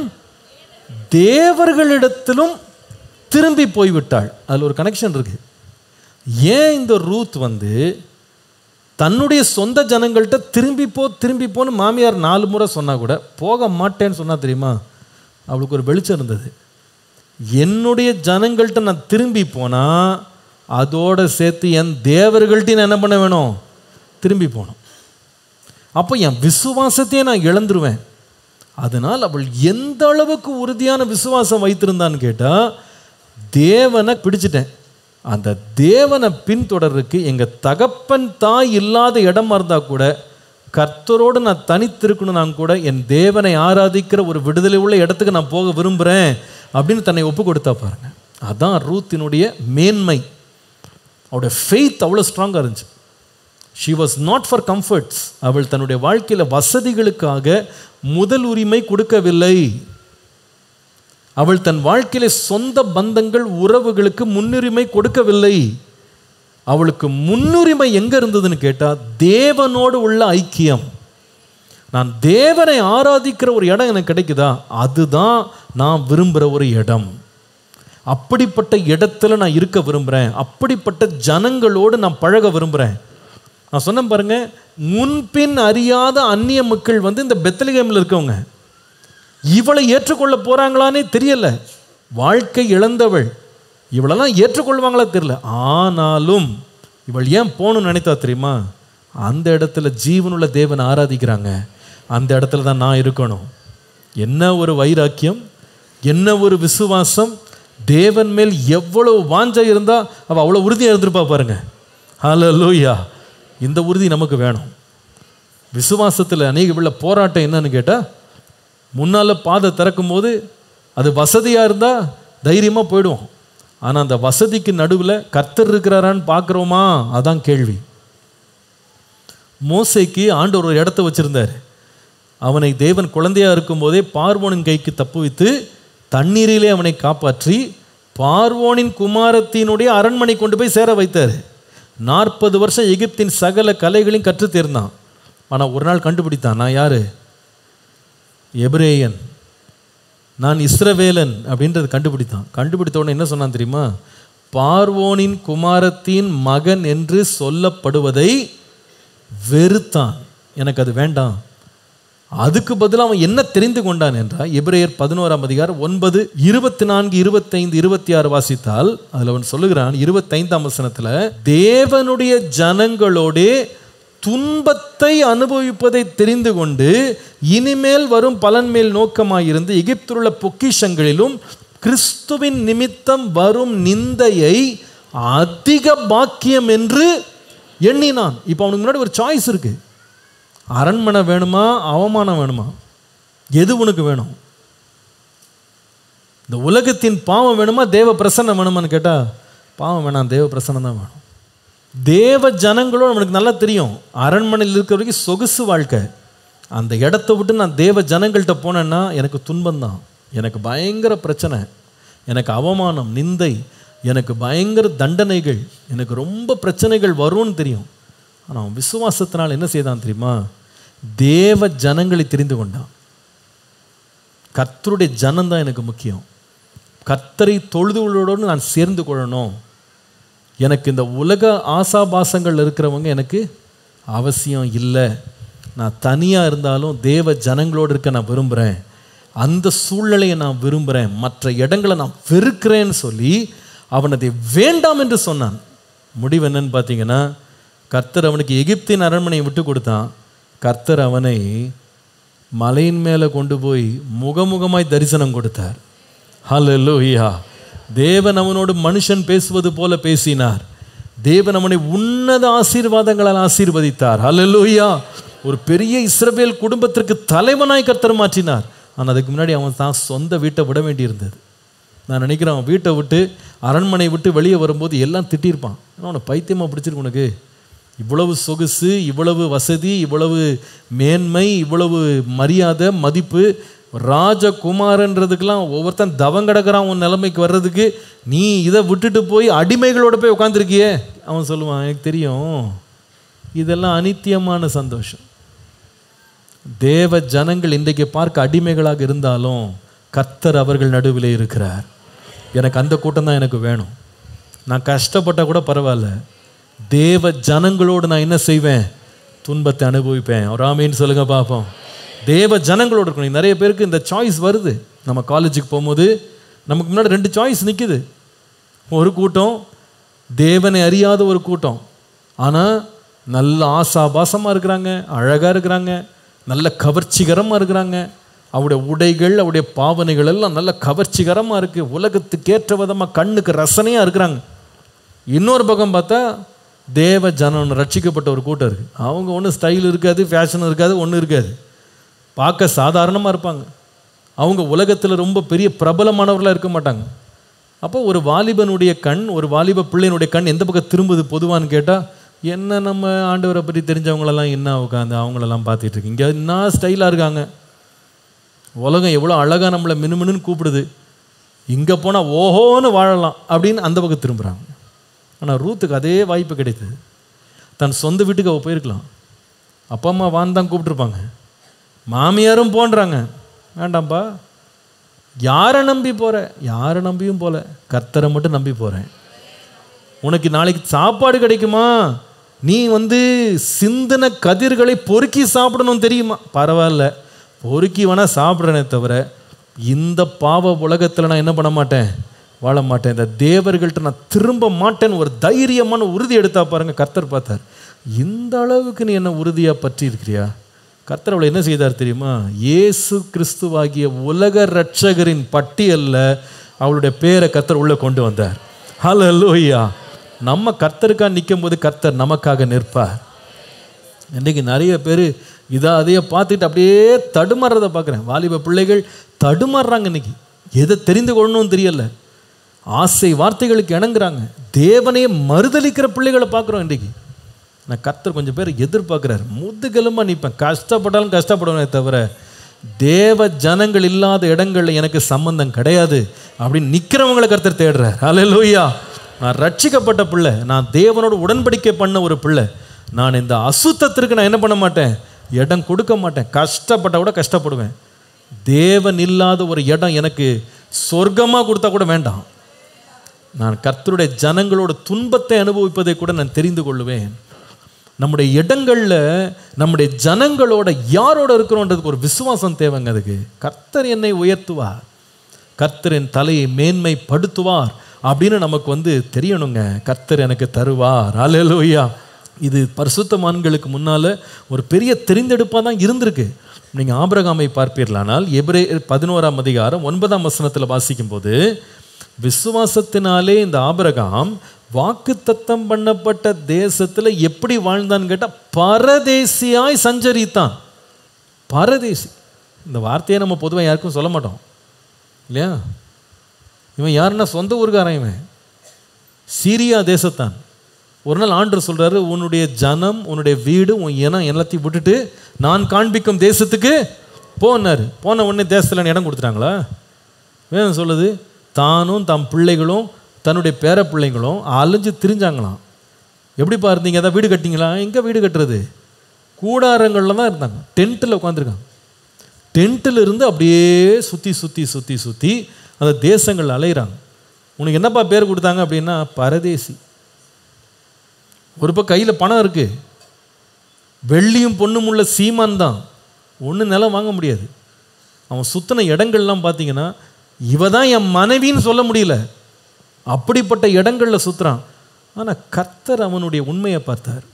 தேவர்களிடத்திலும் திரும்பி போய்விட்டாள் அதில் ஒரு கனெக்ஷன் இருக்கு ஏன் இந்த ரூத் வந்து தன்னுடைய சொந்த ஜனங்கள்கிட்ட திரும்பி போ திரும்பி போன்னு மாமியார் நாலு முறை சொன்னா கூட போக மாட்டேன்னு சொன்னா தெரியுமா அவளுக்கு ஒரு வெளிச்சம் இருந்தது என்னுடைய ஜனங்கள்கிட்ட நான் திரும்பி போனால் அதோட சேர்த்து என் தேவர்கள்ட்டையும் நான் என்ன பண்ண வேணும் திரும்பி போகணும் அப்போ என் விசுவாசத்தையே நான் இழந்துருவேன் அதனால் அவள் எந்த அளவுக்கு உறுதியான விசுவாசம் வைத்திருந்தான்னு கேட்டால் தேவனை பிடிச்சிட்டேன் அந்த தேவனை பின்தொடருக்கு எங்கள் தகப்பன் தாய் இல்லாத இடமா இருந்தால் கூட கர்த்தரோடு நான் தனித்திருக்கணும் நான் கூட என் தேவனை ஆராதிக்கிற ஒரு விடுதலை உள்ள இடத்துக்கு நான் போக விரும்புகிறேன் அப்படின்னு தன்னை ஒப்பு கொடுத்தா பாருங்க அதான் ரூத்தினுடைய மேன்மை அவருடைய ஃபெய்த் அவ்வளோ ஸ்ட்ராங்காக இருந்துச்சு she was not for comforts அவள் தன்னுடைய வாழ்க்கையில் வசதிகளுக்காக முதல் உரிமை கொடுக்கவில்லை அவள் தன் வாழ்க்கையில சொந்த பந்தங்கள் உறவுகளுக்கு முன்னுரிமை கொடுக்கவில்லை அவளுக்கு முன்னுரிமை எங்க இருந்ததுன்னு கேட்டா தேவனோடு உள்ள ஐக்கியம் நான் தேவனை ஆராதிக்கிற ஒரு இடம் எனக்கு கிடைக்குதா அதுதான் நான் விரும்புகிற ஒரு இடம் அப்படிப்பட்ட இடத்துல நான் இருக்க விரும்புகிறேன் அப்படிப்பட்ட ஜனங்களோடு நான் பழக விரும்புகிறேன் நான் சொன்னேன் பாருங்க முன்பின் அறியாத அந்நிய மக்கள் வந்து இந்த பெத்தலிகேமில் இருக்கவங்க இவளை ஏற்றுக்கொள்ள போறாங்களானே தெரியல வாழ்க்கை இழந்தவள் இவளெல்லாம் ஏற்றுக்கொள்வாங்களா தெரியல ஆனாலும் இவள் ஏன் போகணும்னு நினைத்தா தெரியுமா அந்த இடத்துல ஜீவனுள்ள தேவனை ஆராதிக்கிறாங்க அந்த இடத்துல தான் நான் இருக்கணும் என்ன ஒரு வைராக்கியம் என்ன ஒரு விசுவாசம் தேவன் மேல் எவ்வளவு வாஞ்சை இருந்தா அவள் அவ்வளோ உறுதியாக இருந்திருப்பா பாருங்க ஹalleluya இந்த உறுதி நமக்கு வேணும் விசுவாசத்தில் அநேக உள்ள போராட்டம் என்னன்னு கேட்டால் முன்னால் பாதை திறக்கும் போது அது வசதியாக இருந்தால் தைரியமாக போயிடுவோம் ஆனால் அந்த வசதிக்கு நடுவில் கர்த்தர் இருக்கிறாரான்னு பார்க்குறோமா அதான் கேள்வி மோசைக்கு ஆண்டவர் ஒரு இடத்த வச்சிருந்தார் அவனை தேவன் குழந்தையா இருக்கும்போதே பார்வோனின் கைக்கு தப்புவித்து தண்ணீரிலே அவனை காப்பாற்றி பார்வோனின் குமாரத்தினுடைய அரண்மனை கொண்டு போய் சேர வைத்தார் நாற்பது வருஷம் எகிப்தின் சகல கலைகளையும் கற்றுத் தேர்ந்தான் ஆனால் ஒரு நாள் கண்டுபிடித்தான் நான் யாரு எபிரேயன் நான் இஸ்ரவேலன் அப்படின்றது கண்டுபிடித்தான் கண்டுபிடித்த உடனே என்ன சொன்னான் தெரியுமா பார்வோனின் குமாரத்தின் மகன் என்று சொல்லப்படுவதை வெறுத்தான் எனக்கு அது வேண்டாம் அதுக்கு பதிலாக அவன் என்ன தெரிந்து கொண்டான் என்றால் எபிரேயர் பதினோராம் அதிகாரம் ஒன்பது இருபத்தி நான்கு இருபத்தைந்து இருபத்தி ஆறு வாசித்தால் அதில் அவன் சொல்லுகிறான் இருபத்தைந்தாம் வசனத்தில் தேவனுடைய ஜனங்களோடே துன்பத்தை அனுபவிப்பதை தெரிந்து கொண்டு இனிமேல் வரும் பலன் மேல் நோக்கமாயிருந்து எகிப்திலுள்ள பொக்கிஷங்களிலும் கிறிஸ்துவின் நிமித்தம் வரும் நிந்தையை அதிக பாக்கியம் என்று எண்ணினான் இப்போ அவனுக்கு முன்னாடி ஒரு சாய்ஸ் இருக்கு அரண்மனை வேணுமா அவமானம் வேணுமா எது உனக்கு வேணும் இந்த உலகத்தின் பாவம் வேணுமா தேவ பிரசன்னம் வேணுமான்னு கேட்டா பாவம் வேணாம் தேவ பிரசன்னம் தான் வேணும் தேவ ஜனங்களோடு நம்மளுக்கு நல்லா தெரியும் அரண்மனையில் இருக்கிற வரைக்கும் சொகுசு வாழ்க்கை அந்த இடத்த விட்டு நான் தேவ ஜனங்கள்கிட்ட போனேன்னா எனக்கு துன்பம் தான் எனக்கு பயங்கர பிரச்சனை எனக்கு அவமானம் நிந்தை எனக்கு பயங்கர தண்டனைகள் எனக்கு ரொம்ப பிரச்சனைகள் வரும்னு தெரியும் ஆனால் அவன் விசுவாசத்தினால் என்ன செய்தான் தெரியுமா தேவ ஜனங்களை தெரிந்து கொண்டான் கர்த்தருடைய ஜனம் தான் எனக்கு முக்கியம் கர்த்தரை தொழுதுகளோடு நான் சேர்ந்து கொள்ளணும் எனக்கு இந்த உலக ஆசாபாசங்கள் இருக்கிறவங்க எனக்கு அவசியம் இல்லை நான் தனியாக இருந்தாலும் தேவ ஜனங்களோடு இருக்க நான் விரும்புகிறேன் அந்த சூழ்நிலையை நான் விரும்புகிறேன் மற்ற இடங்களை நான் வெறுக்கிறேன்னு சொல்லி அவன் அதை வேண்டாம் என்று சொன்னான் முடிவு என்னன்னு பார்த்தீங்கன்னா கர்த்தர் அவனுக்கு எகிப்தின் அரண்மனையை விட்டு கொடுத்தான் கர்த்தர் அவனை மலையின் மேலே கொண்டு போய் முகமுகமாய் தரிசனம் கொடுத்தார் ஹalleluya தேவன் அவனோடு மனுஷன் பேசுவது போல பேசினார் தேவன் அவனை உன்னத ஆசீர்வாதங்களால் ஆசீர்வதித்தார் ஹalleluya ஒரு பெரிய இஸ்ரவேல் குடும்பத்திற்கு தலைவனாய் கர்த்தர் மாற்றினார் ஆனால் அதுக்கு முன்னாடி அவன் தான் சொந்த வீட்டை விட வேண்டியிருந்தது நான் நினைக்கிறேன் அவன் வீட்டை விட்டு அரண்மனை விட்டு வெளியே வரும்போது எல்லாம் திட்டியிருப்பான் ஏன்னா உனக்கு பைத்தியமாக பிடிச்சிருக்கு உனக்கு இவ்வளவு சொகுசு இவ்வளவு வசதி இவ்வளவு மேன்மை இவ்வளவு மரியாதை மதிப்பு ராஜகுமாரன்றதுக்கெல்லாம் ஒவ்வொருத்தன் தவம் கிடக்கிறான் உன் நிலைமைக்கு வர்றதுக்கு நீ இதை விட்டுட்டு போய் அடிமைகளோட போய் உட்காந்துருக்கியே அவன் சொல்லுவான் எனக்கு தெரியும் இதெல்லாம் அனித்தியமான சந்தோஷம் தேவ ஜனங்கள் இன்றைக்கு பார்க்க அடிமைகளாக இருந்தாலும் கர்த்தர் அவர்கள் நடுவிலே இருக்கிறார் எனக்கு அந்த கூட்டம் தான் எனக்கு வேணும் நான் கஷ்டப்பட்டால் கூட பரவாயில்ல தேவ ஜனங்களோடு நான் என்ன செய்வேன் துன்பத்தை அனுபவிப்பேன் ஒரு ஆமீன்னு சொல்லுங்க பார்ப்போம் தேவ ஜனங்களோடு இருக்கணும் நிறைய பேருக்கு இந்த சாய்ஸ் வருது நம்ம காலேஜுக்கு போகும்போது நமக்கு முன்னாடி ரெண்டு சாய்ஸ் நிற்குது ஒரு கூட்டம் தேவனை அறியாத ஒரு கூட்டம் ஆனால் நல்ல ஆசாபாசமாக இருக்கிறாங்க அழகாக இருக்கிறாங்க நல்ல கவர்ச்சிகரமாக இருக்கிறாங்க அவருடைய உடைகள் அவருடைய பாவனைகள் எல்லாம் நல்ல கவர்ச்சிகரமாக இருக்குது உலகத்துக்கு ஏற்ற விதமாக கண்ணுக்கு ரசனையாக இருக்கிறாங்க இன்னொரு பக்கம் பார்த்தா தேவ ஜனம் ரட்சிக்கப்பட்ட ஒரு கூட்டம் இருக்குது அவங்க ஒன்றும் ஸ்டைல் இருக்காது ஃபேஷன் இருக்காது ஒன்றும் இருக்காது பார்க்க சாதாரணமாக இருப்பாங்க அவங்க உலகத்தில் ரொம்ப பெரிய பிரபலமானவர்களாக இருக்க மாட்டாங்க அப்போ ஒரு வாலிபனுடைய கண் ஒரு வாலிப பிள்ளையினுடைய கண் எந்த பக்கம் திரும்புது பொதுவான்னு கேட்டால் என்ன நம்ம ஆண்டவரை பற்றி தெரிஞ்சவங்களெல்லாம் என்ன உட்காந்து அவங்களெல்லாம் பார்த்துட்டு இருக்கு இங்கே என்ன ஸ்டைலாக இருக்காங்க உலகம் எவ்வளோ அழகாக நம்மளை மினுமினுன்னு கூப்பிடுது இங்கே போனால் ஓஹோன்னு வாழலாம் அப்படின்னு அந்த பக்கம் திரும்புகிறாங்க ஆனால் ரூத்துக்கு அதே வாய்ப்பு கிடைத்தது தன் சொந்த வீட்டுக்கு அவள் போயிருக்கலாம் அப்பா அம்மா வான்னு தான் கூப்பிட்ருப்பாங்க மாமியாரும் போன்றாங்க வேண்டாம்ப்பா யாரை நம்பி போகிற யாரை நம்பியும் போல கர்த்தரை மட்டும் நம்பி போகிறேன் உனக்கு நாளைக்கு சாப்பாடு கிடைக்குமா நீ வந்து சிந்தின கதிர்களை பொறுக்கி சாப்பிடணும் தெரியுமா பரவாயில்ல பொறுக்கி வேணால் சாப்பிட்றேனே தவிர இந்த பாவ உலகத்தில் நான் என்ன பண்ண மாட்டேன் வாழ மாட்டேன் இந்த தேவர்கள்ட்ட நான் திரும்ப மாட்டேன்னு ஒரு தைரியமான உறுதி எடுத்தா பாருங்க கர்த்தர் பார்த்தார் இந்த அளவுக்கு நீ என்ன உறுதியாக பற்றி இருக்கிறியா கர்த்தர் அவளை என்ன செய்தார் தெரியுமா இயேசு கிறிஸ்துவாகிய உலக ரட்சகரின் பட்டியலில் அவளுடைய பேரை கர்த்தர் உள்ளே கொண்டு வந்தார் ஹalleluya நம்ம கர்த்தருக்காக நிற்கும் போது கர்த்தர் நமக்காக நிற்பார் இன்றைக்கி நிறைய பேர் இதை அதையே பார்த்துட்டு அப்படியே தடுமாறுறதை பார்க்குறேன் வாலிப பிள்ளைகள் தடுமாறுறாங்க இன்னைக்கு எதை தெரிந்து கொள்ளணும்னு தெரியல ஆசை வார்த்தைகளுக்கு இணங்குறாங்க தேவனையே மறுதலிக்கிற பிள்ளைகளை பார்க்குறோம் இன்றைக்கி நான் கர்த்தர் கொஞ்சம் பேர் எதிர்பார்க்குறாரு முதுகெலும்பாக நிற்பேன் கஷ்டப்பட்டாலும் கஷ்டப்படுவேனே தவிர தேவ ஜனங்கள் இல்லாத இடங்களில் எனக்கு சம்பந்தம் கிடையாது அப்படின்னு நிற்கிறவங்களை கர்த்தர் தேடுறார் அல்லேலூயா நான் ரட்சிக்கப்பட்ட பிள்ளை நான் தேவனோடு உடன்படிக்கை பண்ண ஒரு பிள்ளை நான் இந்த அசுத்தத்திற்கு நான் என்ன பண்ண மாட்டேன் இடம் கொடுக்க மாட்டேன் கஷ்டப்பட்ட கூட கஷ்டப்படுவேன் தேவன் இல்லாத ஒரு இடம் எனக்கு சொர்க்கமாக கொடுத்தா கூட வேண்டாம் நான் கர்த்தருடைய ஜனங்களோட துன்பத்தை அனுபவிப்பதை கூட நான் தெரிந்து கொள்ளுவேன் நம்முடைய இடங்களில் நம்முடைய ஜனங்களோட யாரோட இருக்கிறோன்றதுக்கு ஒரு விசுவாசம் தேவைங்க அதுக்கு கர்த்தர் என்னை உயர்த்துவார் கர்த்தர் என் தலையை மேன்மைப்படுத்துவார் அப்படின்னு நமக்கு வந்து தெரியணுங்க கர்த்தர் எனக்கு தருவார் அலையலோயா இது பரிசுத்தமான்களுக்கு முன்னால் ஒரு பெரிய தெரிந்தெடுப்பாக தான் இருந்திருக்கு நீங்கள் ஆபிரகாமை பார்ப்பீர்களானால் எபிரே பதினோராம் அதிகாரம் ஒன்பதாம் வசனத்தில் வாசிக்கும்போது விசுவாசத்தினாலே இந்த ஆபிரகாம் வாக்குத்தத்தம் பண்ணப்பட்ட தேசத்தில் எப்படி வாழ்ந்தான்னு கேட்டால் பரதேசியாய் சஞ்சரித்தான் பரதேசி இந்த வார்த்தையை நம்ம பொதுவாக யாருக்கும் சொல்ல மாட்டோம் இல்லையா இவன் யாருன்னா சொந்த ஊருக்காரன் இவன் சீரியா தேசத்தான் ஒரு நாள் ஆண்டர் சொல்றாரு உன்னுடைய ஜனம் உன்னுடைய வீடு உன் இனம் எல்லாத்தையும் விட்டுட்டு நான் காண்பிக்கும் தேசத்துக்கு போனாரு போன உடனே தேசத்தில் இடம் கொடுத்துட்டாங்களா வேணும் சொல்லுது தானும் தம் பிள்ளைகளும் தன்னுடைய பேர பிள்ளைங்களும் அலைஞ்சு திரிஞ்சாங்களாம் எப்படிப்பா இருந்தீங்க அதான் வீடு கட்டிங்களா எங்கே வீடு கட்டுறது கூடாரங்களில் தான் இருந்தாங்க டென்ட்டில் உட்காந்துருக்காங்க டென்ட்டில் இருந்து அப்படியே சுற்றி சுற்றி சுற்றி சுற்றி அந்த தேசங்கள் அலைகிறாங்க உனக்கு என்னப்பா பேர் கொடுத்தாங்க அப்படின்னா பரதேசி ஒரு பக்கம் கையில் பணம் இருக்கு வெள்ளியும் பொண்ணும் உள்ள சீமான் தான் ஒன்று நிலம் வாங்க முடியாது அவன் சுத்தின இடங்கள்லாம் பார்த்தீங்கன்னா இவ தான் என் மனைவின்னு சொல்ல முடியல அப்படிப்பட்ட இடங்களில் சுற்றுறான் ஆனால் கர்த்தர் அவனுடைய உண்மையை பார்த்தார்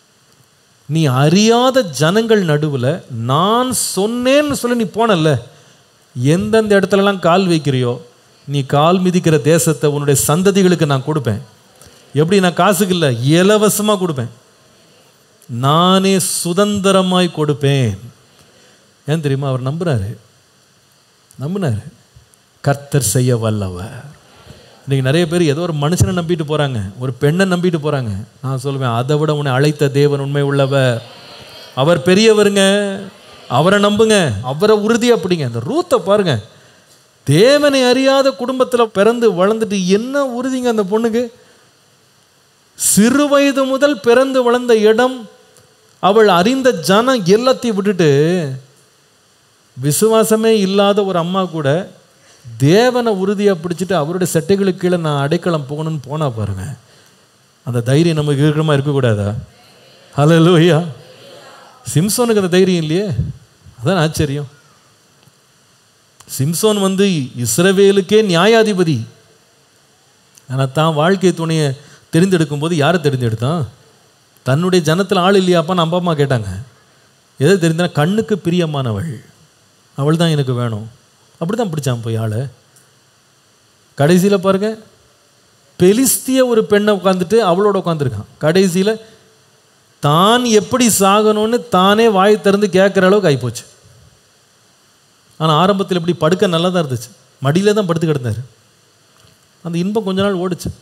நீ அறியாத ஜனங்கள் நடுவில் நான் சொன்னேன்னு சொல்லி நீ போனல்ல எந்தெந்த இடத்துலலாம் கால் வைக்கிறியோ நீ கால் மிதிக்கிற தேசத்தை உன்னுடைய சந்ததிகளுக்கு நான் கொடுப்பேன் எப்படி நான் காசுக்கு இல்லை இலவசமாக கொடுப்பேன் நானே சுதந்திரமாய் கொடுப்பேன் ஏன் தெரியுமா அவர் நம்புறாரு நம்பினாரு கர்த்தர் செய்ய வல்லவர் இன்னைக்கு நிறைய பேர் ஏதோ ஒரு மனுஷனை நம்பிட்டு போறாங்க ஒரு பெண்ணை நம்பிட்டு போறாங்க நான் சொல்லுவேன் அதை விட உன்னை அழைத்த தேவன் உண்மை உள்ளவர் அவர் பெரியவருங்க அவரை நம்புங்க அவரை உறுதியா பிடிங்க அந்த ரூத்தை பாருங்க தேவனை அறியாத குடும்பத்தில் பிறந்து வளர்ந்துட்டு என்ன உறுதிங்க அந்த பொண்ணுக்கு சிறு வயது முதல் பிறந்து வளர்ந்த இடம் அவள் அறிந்த ஜனம் எல்லாத்தையும் விட்டுட்டு விசுவாசமே இல்லாத ஒரு அம்மா கூட தேவனை உறுதியாக பிடிச்சிட்டு அவருடைய செட்டைகளுக்கு கீழே நான் அடைக்கலம் போகணும்னு போனா பாருங்க அந்த தைரியம் நமக்கு இருக்கிற மாதிரி இருக்கக்கூடாதா ஹலோ லூயா சிம்சோனுக்கு அந்த தைரியம் இல்லையே அதான் ஆச்சரியம் சிம்சோன் வந்து இஸ்ரவேலுக்கே நியாயாதிபதி ஆனால் தான் வாழ்க்கை துணையை தெரிந்தெடுக்கும் போது யாரை தெரிந்தெடுத்தான் தன்னுடைய ஜனத்தில் ஆள் இல்லையாப்பா நம்ம அம்மா கேட்டாங்க எதை தெரிந்தா கண்ணுக்கு பிரியமானவள் அவள் தான் எனக்கு வேணும் அப்படி தான் பிடிச்சான் போய் ஆளை கடைசியில் பாருங்க பெலிஸ்திய ஒரு பெண்ணை உட்காந்துட்டு அவளோட உட்காந்துருக்கான் கடைசியில் தான் எப்படி சாகணும்னு தானே வாய் திறந்து கேட்குற அளவுக்கு ஆகிப்போச்சு ஆனால் ஆரம்பத்தில் இப்படி படுக்க நல்லா தான் இருந்துச்சு மடியில் தான் படுத்து கிடந்தார் அந்த இன்பம் கொஞ்ச நாள் ஓடுச்சு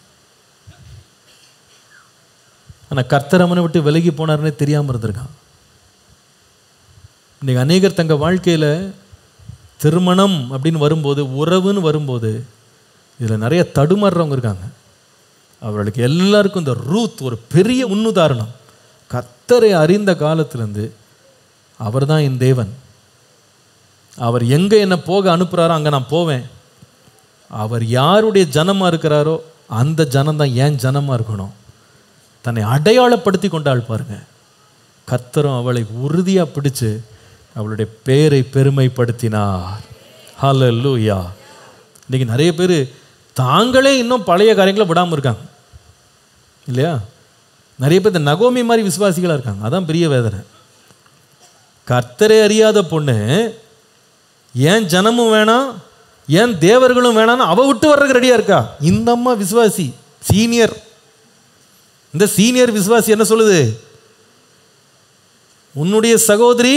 ஆனால் கர்த்தர் அவனை விட்டு விலகி போனார்னே தெரியாமல் இருந்திருக்கான் இன்னைக்கு அநேகர் தங்கள் வாழ்க்கையில் திருமணம் அப்படின்னு வரும்போது உறவுன்னு வரும்போது இதில் நிறைய தடுமாறுறவங்க இருக்காங்க அவர்களுக்கு எல்லாருக்கும் இந்த ரூத் ஒரு பெரிய முன்னுதாரணம் கர்த்தரை அறிந்த காலத்திலேருந்து அவர் தான் என் தேவன் அவர் எங்கே என்னை போக அனுப்புகிறாரோ அங்கே நான் போவேன் அவர் யாருடைய ஜனமாக இருக்கிறாரோ அந்த ஜனம் தான் ஏன் ஜனமாக இருக்கணும் தன்னை அடையாளப்படுத்தி கொண்டாள் பாருங்க கர்த்தரும் அவளை உறுதியாக பிடிச்சு அவளுடைய பெயரை பெருமைப்படுத்தினார் ஹalleluya இன்னைக்கு நிறைய பேர் தாங்களே இன்னும் பழைய காரியங்களை விடாமல் இருக்காங்க இல்லையா நிறைய பேர் இந்த நகோமி மாதிரி விசுவாசிகளாக இருக்காங்க அதான் பெரிய வேதனை கர்த்தரை அறியாத பொண்ணு ஏன் ஜனமும் வேணாம் ஏன் தேவர்களும் வேணாம்னு அவ விட்டு வர்றதுக்கு ரெடியாக இருக்கா இந்த அம்மா விசுவாசி சீனியர் இந்த சீனியர் விசுவாசி என்ன சொல்லுது உன்னுடைய சகோதரி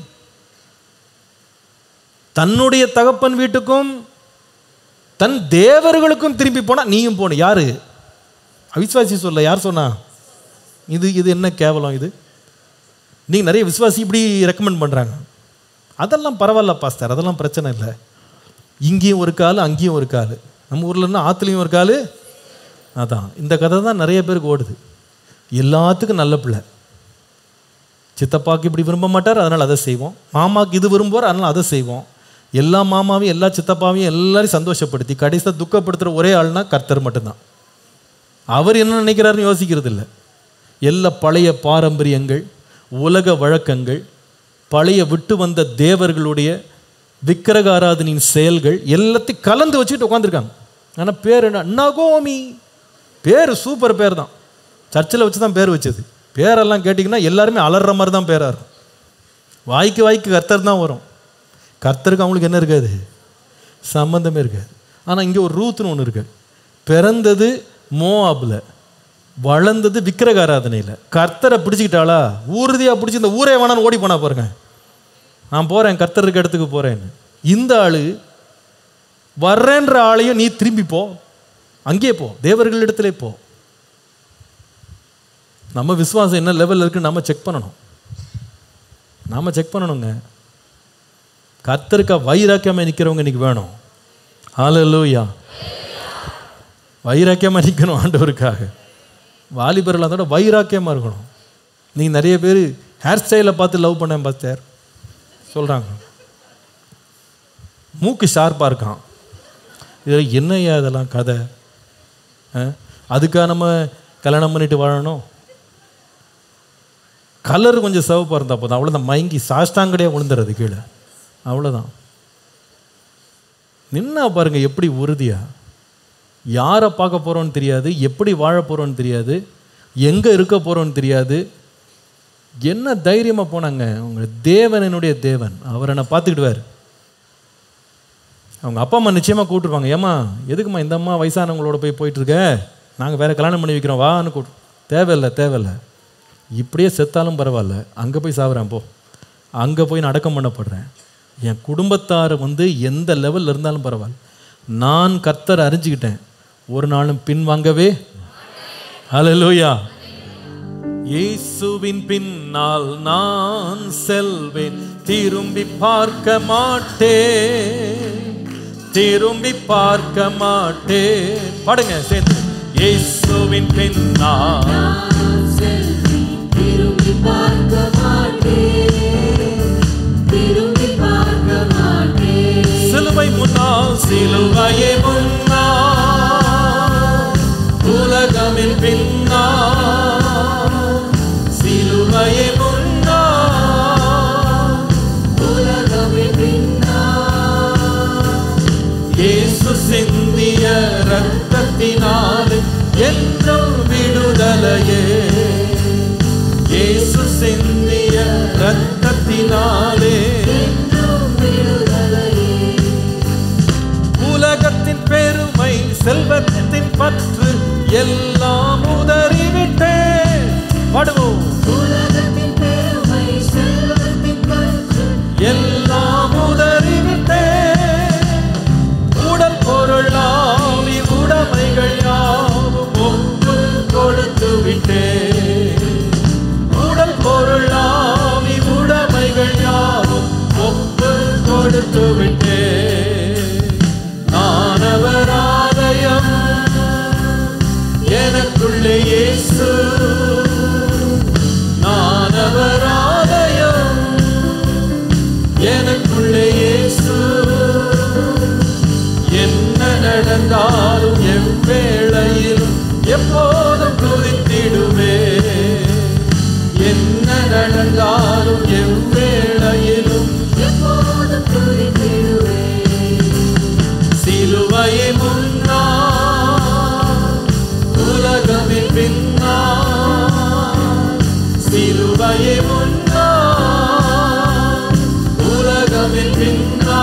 தன்னுடைய தகப்பன் வீட்டுக்கும் தன் தேவர்களுக்கும் திரும்பி போனா நீயும் போன யாரு அவிஸ்வாசி சொல்ல யார் சொன்னா இது இது என்ன கேவலம் இது நீங்க நிறைய விசுவாசி இப்படி ரெக்கமெண்ட் பண்றாங்க அதெல்லாம் பரவாயில்ல பாஸ்டர் அதெல்லாம் பிரச்சனை இல்லை இங்கேயும் ஒரு கால் அங்கேயும் ஒரு கால் நம்ம ஊர்லன்னா ஆத்துலேயும் ஒரு கால் அதான் இந்த கதை தான் நிறைய பேருக்கு ஓடுது எல்லாத்துக்கும் நல்ல பிள்ளை சித்தப்பாக்கு இப்படி விரும்ப மாட்டார் அதனால் அதை செய்வோம் மாமாக்கு இது விரும்புவார் அதனால் அதை செய்வோம் எல்லா மாமாவையும் எல்லா சித்தப்பாவையும் எல்லாரையும் சந்தோஷப்படுத்தி கடைசியாக துக்கப்படுத்துகிற ஒரே ஆள்னா கர்த்தர் மட்டும்தான் அவர் என்ன நினைக்கிறாருன்னு யோசிக்கிறது இல்லை எல்லா பழைய பாரம்பரியங்கள் உலக வழக்கங்கள் பழைய விட்டு வந்த தேவர்களுடைய விக்கிரக ஆராதனையின் செயல்கள் எல்லாத்தையும் கலந்து வச்சுட்டு உட்காந்துருக்காங்க ஆனால் பேர் என்ன நகோமி பேர் சூப்பர் பேர் தான் சர்ச்சில் வச்சு தான் பேர் வச்சது பேரெல்லாம் கேட்டிங்கன்னா எல்லாருமே அலற மாதிரி தான் பேராக இருக்கும் வாய்க்கு வாய்க்கு கர்த்தர் தான் வரும் கர்த்தருக்கு அவங்களுக்கு என்ன இருக்காது சம்பந்தமே இருக்காது ஆனால் இங்கே ஒரு ரூத்னு ஒன்று இருக்கு பிறந்தது மோஆபில் வளர்ந்தது விக்கிரக ஆராதனையில் கர்த்தரை பிடிச்சிக்கிட்டாளா ஊறுதியாக பிடிச்சி இந்த ஊரே வேணான்னு ஓடி போனா பாருங்க நான் போகிறேன் கர்த்தர் இருக்க இடத்துக்கு போகிறேன்னு இந்த ஆள் வர்றேன்ற ஆளையும் நீ திரும்பி போ அங்கேயே போ தேவர்களிடத்திலே போ நம்ம விசுவாசம் என்ன லெவலில் இருக்குன்னு நம்ம செக் பண்ணணும் நாம செக் பண்ணணுங்க கர்த்தருக்கா வைராக்கியமாக நிற்கிறவங்க இன்னைக்கு வேணும் ஹalleluya வைராக்கியமாக நிற்கணும் ஆண்டவருக்காக வாலிபர்கள் அதோட வைராக்கியமாக இருக்கணும் நீங்கள் நிறைய பேர் ஹேர் ஸ்டைலை பார்த்து லவ் பண்ணேன் பாஸ்டர் சொல்கிறாங்க மூக்கு ஷார்ப்பாக இருக்கான் இதில் என்னய்யா இதெல்லாம் கதை ஆ? அதுக்காக நம்ம கல்யாணம் பண்ணிட்டு வாழணும் கலர் கொஞ்சம் சிவப்பாக இருந்தால் போதும் அவ்வளோதான் மயங்கி சாஷ்டாங்கடையாக விழுந்துறது கீழே அவ்வளோதான் நின்னா பாருங்க எப்படி உறுதியா யாரை பார்க்க போகிறோன்னு தெரியாது எப்படி வாழ போகிறோன்னு தெரியாது எங்கே இருக்க போகிறோன்னு தெரியாது என்ன தைரியமாக போனாங்க அவங்க தேவன் என்னுடைய தேவன் அவர் என்னை பார்த்துக்கிடுவார் அவங்க அப்பா அம்மா நிச்சயமாக கூப்பிட்டுருப்பாங்க ஏம்மா எதுக்கும்மா இந்த அம்மா வயசானவங்களோட போய் போயிட்டுருக்க நாங்கள் வேற கல்யாணம் பண்ணி வைக்கிறோம் வான்னு கூட்டு தேவையில்லை தேவையில்லை இப்படியே செத்தாலும் பரவாயில்ல அங்கே போய் சாவுறேன் போ அங்கே போய் நான் அடக்கம் பண்ணப்படுறேன் என் குடும்பத்தார் வந்து எந்த லெவலில் இருந்தாலும் பரவாயில்ல நான் கர்த்தர் அறிஞ்சுக்கிட்டேன் ஒரு நாளும் பின்வாங்கவே ஹalleluya இயேசுவின் பின்னால் நான் செல்வேன் திரும்பி பார்க்க மாட்டேன் திரும்பி பார்க்க மாட்டேன் பாடுங்க சேர்ந்து இயேசுவின் பின்னால் திரும்பி பார்க்க மாட்டேன் திரும்பி பார்க்க மாட்டேன் சிலுவை முன்னால் சிலுவையே முன்னால் உலகமின் பின்னால் சிலுவையே முன்னால் உலகமே பின்னால் இயேசு சிந்திய ரத்தத்தினாலே என்றும் விடுதலையே இயேசு சிந்திய ரத்தத்தினாலே என்றும் விடுதலையே உலகத்தின் பெருமை செல்வத்தின் பற்று எல்லாம் உதறிவிட்டேன் பாடுவோம் உலகத்தின் பெருமை செல்வத்தின் பற்று எல்லாம் உதறிவிட்டேன் உடல் பொருள் ஆவி உடைமைகள் யாவும் ஒப்பு கொடுத்து விட்டேன் உடல் பொருள் ஆவி உடைமைகள் யாவும் ஒப்பு கொடுத்து விட்டேன் நானவர் ஆலயம் எனக்குள்ளே இயேசு நானவர் ஆலயம் எனக்குள்ளே இயேசு என்ன நடந்தாலும் எவ்வேளையிலும் எப்போதும் துதித்திடுவே என்ன நடந்தாலும் எவ்வேளையிலும் எப்போதும் துதித்திடுவேன் சிலுவையை முன்னா உலகமே பின்னா சிலுவையை முன்னா உலகமே பின்னா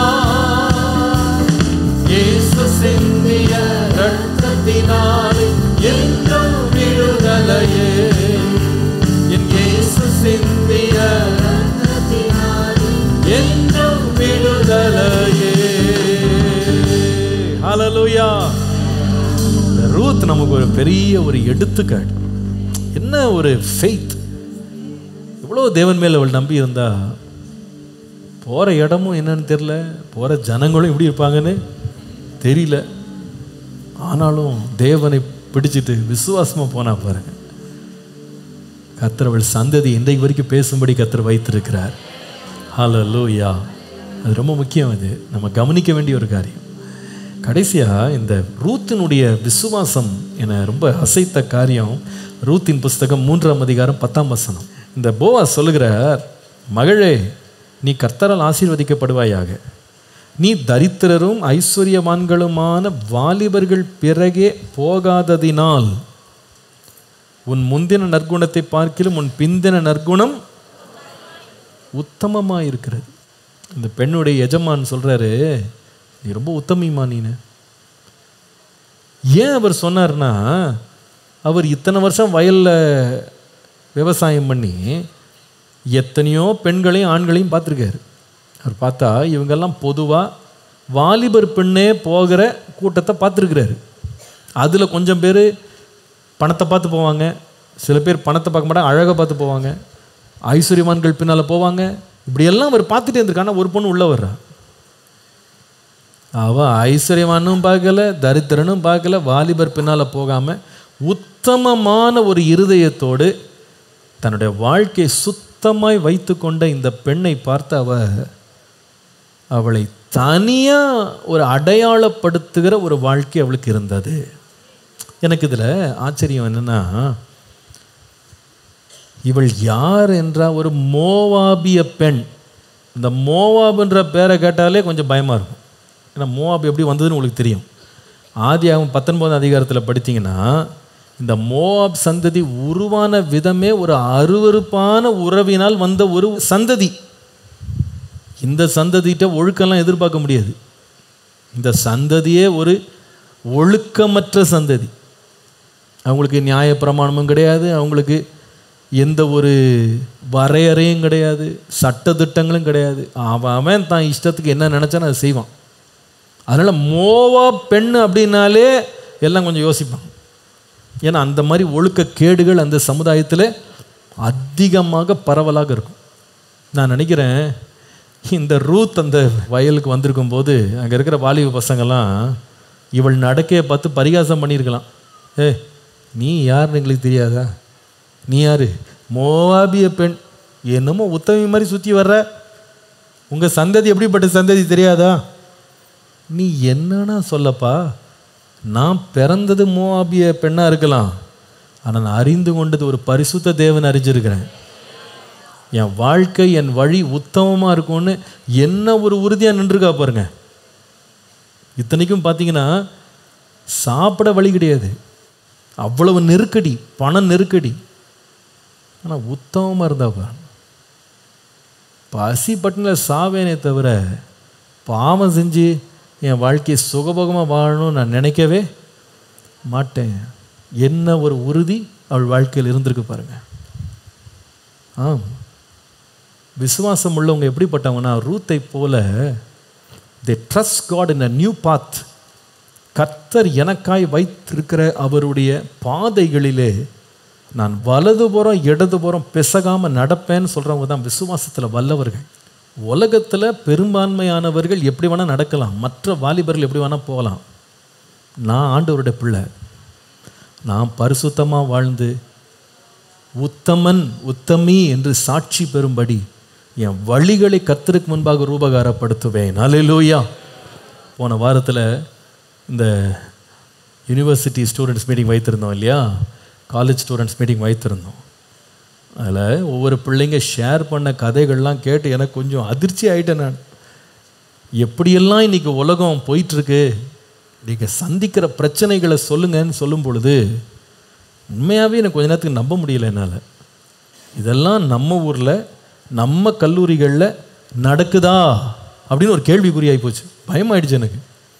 இயேசு சிந்திய ரத்தத்தினாலே என்றும் விடுதலையே என் இயேசு சிந்திய என்றும் விடுதலையே ஹalleluya ரூத் நமக்கு ஒரு பெரிய ஒரு எடுத்துக்காட்டு என்ன ஒரு ஃபெய்த் இவ்வளோ தேவன் மேல அவள் நம்பி இருந்தா போற இடமும் என்னன்னு தெரியல போற ஜனங்களும் எப்படி இருப்பாங்கன்னு தெரியல ஆனாலும் தேவனை பிடிச்சிட்டு விசுவாசமா போனா பாருங்க கர்த்தர் அவள் சந்ததி இன்றைக்கு வரைக்கும் பேசும்படி கர்த்தர் வைத்திருக்கிறார் ஹalleluya அது ரொம்ப முக்கியம் அது நம்ம கவனிக்க வேண்டிய ஒரு காரியம் கடைசியா இந்த ரூத்தினுடைய விசுவாசம் என ரொம்ப அசைத்த காரியம் ரூத்தின் புஸ்தகம் மூன்றாம் அதிகாரம் பத்தாம் வசனம் இந்த போவா சொல்லுகிறார் மகளே நீ கர்த்தரால் ஆசீர்வதிக்கப்படுவாயாக நீ தரித்திரரும் ஐஸ்வர்யவான்களுமான வாலிபர்கள் பிறகே போகாததினால் உன் முந்தின நற்குணத்தை பார்க்கிலும் உன் பிந்தின நற்குணம் உத்தமமாக இருக்கிறது இந்த பெண்ணுடைய எஜமான் சொல்றாரு நீ ரொம்ப உத்தமிமா நீனு ஏன் அவர் சொன்னார்னா அவர் இத்தனை வருஷம் வயல்ல விவசாயம் பண்ணி எத்தனையோ பெண்களையும் ஆண்களையும் பார்த்துருக்காரு அவர் பார்த்தா இவங்கெல்லாம் பொதுவாக வாலிபர் பெண்ணே போகிற கூட்டத்தை பார்த்துருக்கிறாரு அதில் கொஞ்சம் பேர் பணத்தை பார்த்து போவாங்க சில பேர் பணத்தை பார்க்க மாட்டாங்க அழகை பார்த்து போவாங்க ஐஸ்வர்யவான்கள் பின்னால் போவாங்க இப்படியெல்லாம் அவர் பார்த்துட்டே இருந்திருக்கான ஒரு பொண்ணு உள்ள வர்றா அவ ஐஸ்வர்யவானும் பார்க்கல தரித்திரனும் பார்க்கல வாலிபர் பின்னால் போகாமல் உத்தமமான ஒரு இருதயத்தோடு தன்னுடைய வாழ்க்கையை சுத்த பத்தமாய் வைத்து கொண்ட இந்த பெண்ணை பார்த்து அவ அவளை தனியாக ஒரு அடையாளப்படுத்துகிற ஒரு வாழ்க்கை அவளுக்கு இருந்தது எனக்கு இதில் ஆச்சரியம் என்னன்னா இவள் யார் என்றால் ஒரு மோவாபிய பெண் இந்த மோவாப்ன்ற பேரை கேட்டாலே கொஞ்சம் பயமாக இருக்கும் ஏன்னா மோவாப் எப்படி வந்ததுன்னு உங்களுக்கு தெரியும் ஆதியாகமம் பத்தொன்பதாம் அதிகாரத்தில் படித்தீங்கன்னா இந்த மோவாப் சந்ததி உருவான விதமே ஒரு அருவருப்பான உறவினால் வந்த ஒரு சந்ததி இந்த சந்ததிகிட்ட ஒழுக்கம்லாம் எதிர்பார்க்க முடியாது இந்த சந்ததியே ஒரு ஒழுக்கமற்ற சந்ததி அவங்களுக்கு நியாய பிரமாணமும் கிடையாது அவங்களுக்கு எந்த ஒரு வரையறையும் கிடையாது சட்ட திட்டங்களும் கிடையாது அவன் அவன் தான் இஷ்டத்துக்கு என்ன நினச்சானோ அதை செய்வான் அதனால் மோவா பெண் அப்படின்னாலே எல்லாம் கொஞ்சம் யோசிப்பான் ஏன்னா அந்த மாதிரி ஒழுக்க கேடுகள் அந்த சமுதாயத்தில் அதிகமாக பரவலாக இருக்கும் நான் நினைக்கிறேன் இந்த ரூத் அந்த வயலுக்கு வந்திருக்கும் போது அங்கே இருக்கிற வாலிப பசங்கள்லாம் இவள் நடக்கையை பார்த்து பரிகாசம் பண்ணியிருக்கலாம் ஏ நீ யாருன்னு எங்களுக்கு தெரியாதா நீ யாரு மோவாபிய பெண் என்னமோ உத்தமி மாதிரி சுற்றி வர்ற உங்கள் சந்ததி எப்படிப்பட்ட சந்ததி தெரியாதா நீ என்னன்னா சொல்லப்பா நான் பிறந்தது மோவாபிய பெண்ணாக இருக்கலாம் ஆனால் நான் அறிந்து கொண்டது ஒரு பரிசுத்த தேவன் அறிஞ்சிருக்கிறேன் என் வாழ்க்கை என் வழி உத்தமமாக இருக்கும்னு என்ன ஒரு உறுதியாக நின்றுருக்கா பாருங்க இத்தனைக்கும் பார்த்தீங்கன்னா சாப்பிட வழி கிடையாது அவ்வளவு நெருக்கடி பண நெருக்கடி ஆனால் உத்தமமாக இருந்தா பாருங்க பசி பட்டினில் சாவேனே தவிர பாவம் செஞ்சு என் வாழ்க்கையை சுகபோகமாக வாழணும்னு நான் நினைக்கவே மாட்டேன் என்ன ஒரு உறுதி அவள் வாழ்க்கையில் இருந்திருக்கு பாருங்க ஆம் விசுவாசம் உள்ளவங்க எப்படிப்பட்டவங்கன்னா ரூத்தை போல the trust God in a new path கர்த்தர் எனக்காய் வைத்திருக்கிற அவருடைய பாதைகளிலே நான் வலதுபுறம் இடதுபுறம் பிசகாமல் நடப்பேன்னு சொல்கிறவங்க தான் விசுவாசத்தில் வல்லவர்கள் உலகத்தில் பெரும்பான்மையானவர்கள் எப்படி வேணால் நடக்கலாம் மற்ற வாலிபர்கள் எப்படி வேணால் போகலாம் நான் ஆண்டவருடைய பிள்ளை நான் பரிசுத்தமாக வாழ்ந்து உத்தமன் உத்தமி என்று சாட்சி பெறும்படி என் வழிகளை கர்த்தருக்கு முன்பாக ரூபகாரப்படுத்துவேன் அல்லேலூயா போன வாரத்தில் இந்த யூனிவர்சிட்டி ஸ்டூடெண்ட்ஸ் மீட்டிங் வைத்திருந்தோம் இல்லையா காலேஜ் ஸ்டூடெண்ட்ஸ் மீட்டிங் வைத்திருந்தோம் அதில் ஒவ்வொரு பிள்ளைங்க ஷேர் பண்ண கதைகள்லாம் கேட்டு எனக்கு கொஞ்சம் அதிர்ச்சி ஆயிட்டேன் நான் எப்படியெல்லாம் இன்னைக்கு உலகம் போயிட்டுருக்கு நீங்கள் சந்திக்கிற பிரச்சனைகளை சொல்லுங்கன்னு சொல்லும் பொழுது உண்மையாகவே எனக்கு கொஞ்ச நேரத்துக்கு நம்ப முடியல என்னால் இதெல்லாம் நம்ம ஊரில் நம்ம கல்லூரிகளில் நடக்குதா அப்படின்னு ஒரு கேள்விக்குறியாகி போச்சு பயமாயிடுச்சு எனக்கு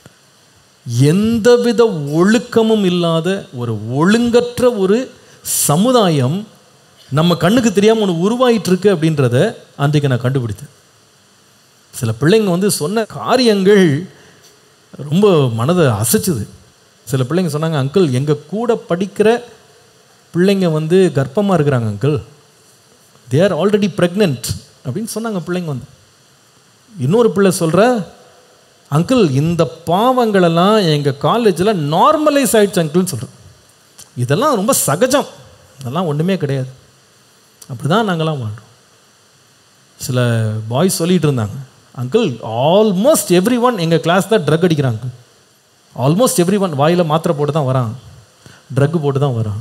எந்தவித ஒழுக்கமும் இல்லாத ஒரு ஒழுங்கற்ற ஒரு சமுதாயம் நம்ம கண்ணுக்கு தெரியாமல் ஒன்று உருவாயிட்டு இருக்கு அப்படின்றத அன்றைக்கு நான் கண்டுபிடித்தேன் சில பிள்ளைங்க வந்து சொன்ன காரியங்கள் ரொம்ப மனதை அசைச்சுது சில பிள்ளைங்க சொன்னாங்க அங்கிள் எங்கள் கூட படிக்கிற பிள்ளைங்க வந்து கர்ப்பமாக இருக்கிறாங்க uncle they are already pregnant அப்படின்னு சொன்னாங்க பிள்ளைங்க வந்து இன்னொரு பிள்ளை சொல்கிற அங்கிள் இந்த பாவங்களெல்லாம் எங்கள் காலேஜில் நார்மலைஸ் ஆயிடுச்சு அங்கிள்னு சொல்கிறேன் இதெல்லாம் ரொம்ப சகஜம் இதெல்லாம் ஒன்றுமே கிடையாது அப்படி தான் நாங்கள்லாம் வாழ்றோம் சில பாய்ஸ் சொல்லிட்டு இருந்தாங்க அங்கிள் ஆல்மோஸ்ட் எவ்ரி ஒன் எங்கள் கிளாஸ் தான் ட்ரக் அடிக்கிறாங்க ஆல்மோஸ்ட் எவ்ரி ஒன் வாயில் மாத்திரை போட்டு தான் வரான் ட்ரக்கு போட்டு தான் வரான்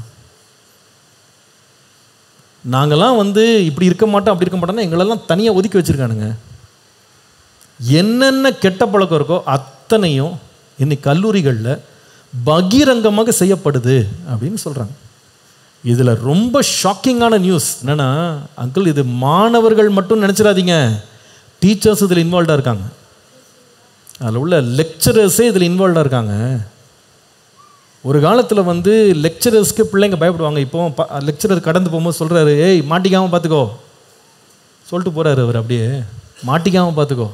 நாங்கள்லாம் வந்து இப்படி இருக்க மாட்டோம் அப்படி இருக்க மாட்டோம்னா எங்களெல்லாம் தனியாக ஒதுக்கி வச்சுருக்கானுங்க என்னென்ன கெட்ட பழக்கம் இருக்கோ அத்தனையும் இன்னைக்கு கல்லூரிகளில் பகிரங்கமாக செய்யப்படுது அப்படின்னு சொல்கிறாங்க இதில் ரொம்ப ஷாக்கிங்கான நியூஸ் என்னென்னா அங்கிள் இது மாணவர்கள் மட்டும் நினச்சிடாதீங்க டீச்சர்ஸ் இதில் இன்வால்வ்டாக இருக்காங்க அதில் உள்ள லெக்சரர்ஸே இதில் இன்வால்வ்டாக இருக்காங்க ஒரு காலத்தில் வந்து லெக்சரர்ஸ்க்கு பிள்ளைங்க பயப்படுவாங்க இப்போ லெக்சரர் கடந்து போகும்போது சொல்கிறாரு ஏய் மாட்டிக்காமல் பார்த்துக்கோ சொல்லிட்டு போகிறாரு அவர் அப்படியே மாட்டிக்காமல் பார்த்துக்கோ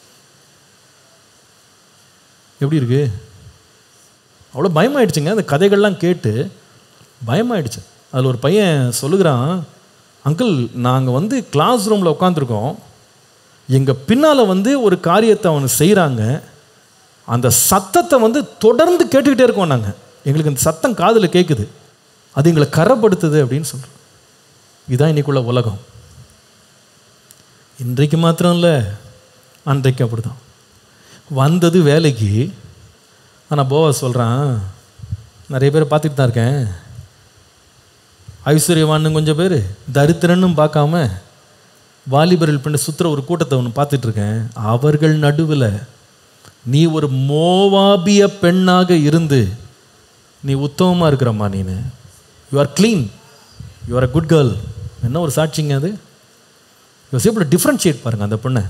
எப்படி இருக்கு அவ்வளோ பயமாயிடுச்சுங்க அந்த கதைகள்லாம் கேட்டு பயமாயிடுச்சு அதில் ஒரு பையன் சொல்லுகிறான் அங்கிள் நாங்கள் வந்து கிளாஸ் ரூமில் உட்காந்துருக்கோம் எங்கள் பின்னால் வந்து ஒரு காரியத்தை அவனு செய்கிறாங்க அந்த சத்தத்தை வந்து தொடர்ந்து கேட்டுக்கிட்டே இருக்கோம் நாங்கள் எங்களுக்கு அந்த சத்தம் காதில் கேட்குது அது எங்களை கரப்படுத்துது அப்படின்னு சொல்கிறோம் இதுதான் இன்னைக்குள்ள உலகம் இன்றைக்கு மாத்திரம் இல்லை அன்றைக்கு அப்படிதான் வந்தது வேலைக்கு ஆனால் போவா சொல்கிறான் நிறைய பேர் பார்த்துட்டு தான் இருக்கேன் ஐஸ்வர்யவான்னு கொஞ்சம் பேர் தரித்திரனும் பார்க்காம வாலிபர்கள் பின்ன சுற்றுற ஒரு கூட்டத்தை ஒன்று பார்த்துட்டு இருக்கேன் அவர்கள் நடுவில் நீ ஒரு மோவாபிய பெண்ணாக இருந்து நீ உத்தமமாக இருக்கிறம்மா நீனு you are clean you are a good girl என்ன ஒரு சாட்சிங்க அது யூஸ் எப்படி டிஃப்ரென்ஷியேட் பாருங்க அந்த பொண்ணை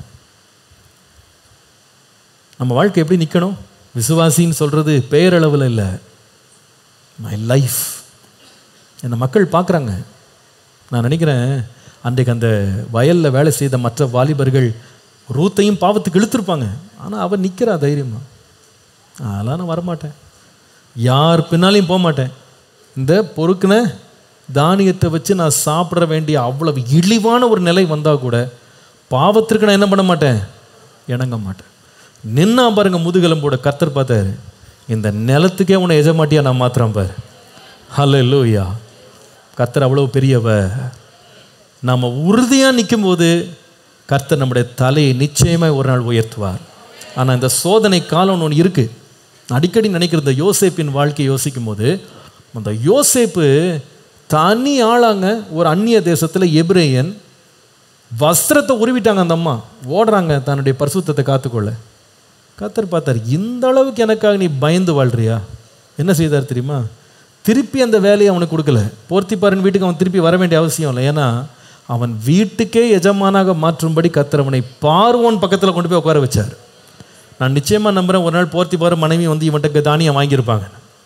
நம்ம வாழ்க்கை எப்படி நிற்கணும் விசுவாசின்னு சொல்கிறது பேரளவில் இல்லை மை லைஃப் என்னை மக்கள் பார்க்குறாங்க நான் நினைக்கிறேன் அன்றைக்கு அந்த வயலில் வேலை செய்த மற்ற வாலிபர்கள் ரூத்தையும் பாவத்துக்கு இழுத்துருப்பாங்க ஆனால் அவன் நிற்கிறா தைரியமா அதெல்லாம் நான் வரமாட்டேன் யார் பின்னாலையும் போக மாட்டேன் இந்த பொறுக்குன தானியத்தை வச்சு நான் சாப்பிட வேண்டிய அவ்வளவு இழிவான ஒரு நிலை வந்தால் கூட பாவத்திற்கு நான் என்ன பண்ண மாட்டேன் இணங்க மாட்டேன் நின்னா பாருங்க முதுகெலும்போட கத்தர் பார்த்தாரு இந்த நிலத்துக்கே உன்னை எஜமாட்டியா நான் மாத்திரம் பாரு ஹலோ லூயா கத்தர் அவ்வளோ பெரியவ நாம் உறுதியாக நிற்கும்போது கர்த்தர் நம்முடைய தலையை நிச்சயமாக ஒரு நாள் உயர்த்துவார் ஆனால் இந்த சோதனை காலம் ஒன்று இருக்குது அடிக்கடி நினைக்கிற இந்த யோசேப்பின் வாழ்க்கையை யோசிக்கும் போது அந்த யோசேப்பு தனி ஆளாங்க ஒரு அந்நிய தேசத்தில் எப்ரேயன் வஸ்திரத்தை உருவிட்டாங்க அந்த அம்மா ஓடுறாங்க தன்னுடைய பரிசுத்தத்தை காத்துக்கொள்ள கத்தர் பார்த்தார் இந்த அளவுக்கு எனக்காக நீ பயந்து வாழ்றியா என்ன செய்தார் தெரியுமா திருப்பி அந்த வேலையை அவனுக்கு கொடுக்கல போர்த்திப்பாரன் வீட்டுக்கு அவன் திருப்பி வர வேண்டிய அவசியம் இல்லை ஏன்னா அவன் வீட்டுக்கே எஜமானாக மாற்றும்படி கத்தர் அவனை பார்வோன் பக்கத்தில் கொண்டு போய் உட்கார வச்சார் நான் நிச்சயமாக நம்புகிறேன் ஒரு நாள் போர்த்திப்பார மனைவி வந்து இவன்கிட்ட தானியம் வாங்கியிருப்பாங்க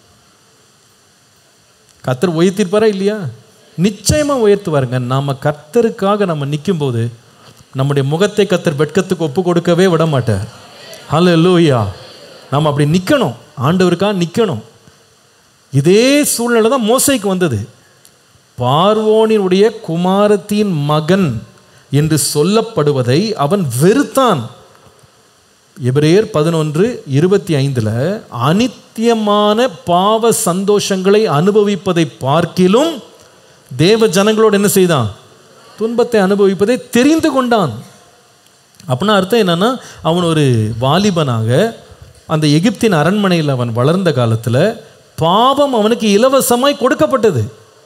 கத்தர் உயர்த்திருப்பாரா இல்லையா நிச்சயமாக உயர்த்துவாருங்க நாம் கர்த்தருக்காக நம்ம நிற்கும்போது நம்முடைய முகத்தை கத்தர் வெட்கத்துக்கு ஒப்பு கொடுக்கவே விட மாட்டார் ஹலோ லூயா நாம் அப்படி நிற்கணும் ஆண்டவருக்காக நிற்கணும் இதே சூழ்நிலை தான் மோசைக்கு வந்தது பார்வோனினுடைய குமாரத்தின் மகன் என்று சொல்லப்படுவதை அவன் வெறுத்தான் எபிரேயர் பதினொன்று இருபத்தி ஐந்தில் அனித்தியமான பாவ சந்தோஷங்களை அனுபவிப்பதை பார்க்கிலும் தேவ ஜனங்களோடு என்ன செய்தான் துன்பத்தை அனுபவிப்பதை தெரிந்து கொண்டான் அப்படின்னா அர்த்தம் என்னன்னா அவன் ஒரு வாலிபனாக அந்த எகிப்தின் அரண்மனையில் அவன் வளர்ந்த காலத்தில் பாவம் அவனுக்கு இலவசமாய் கொடுக்கப்பட்டது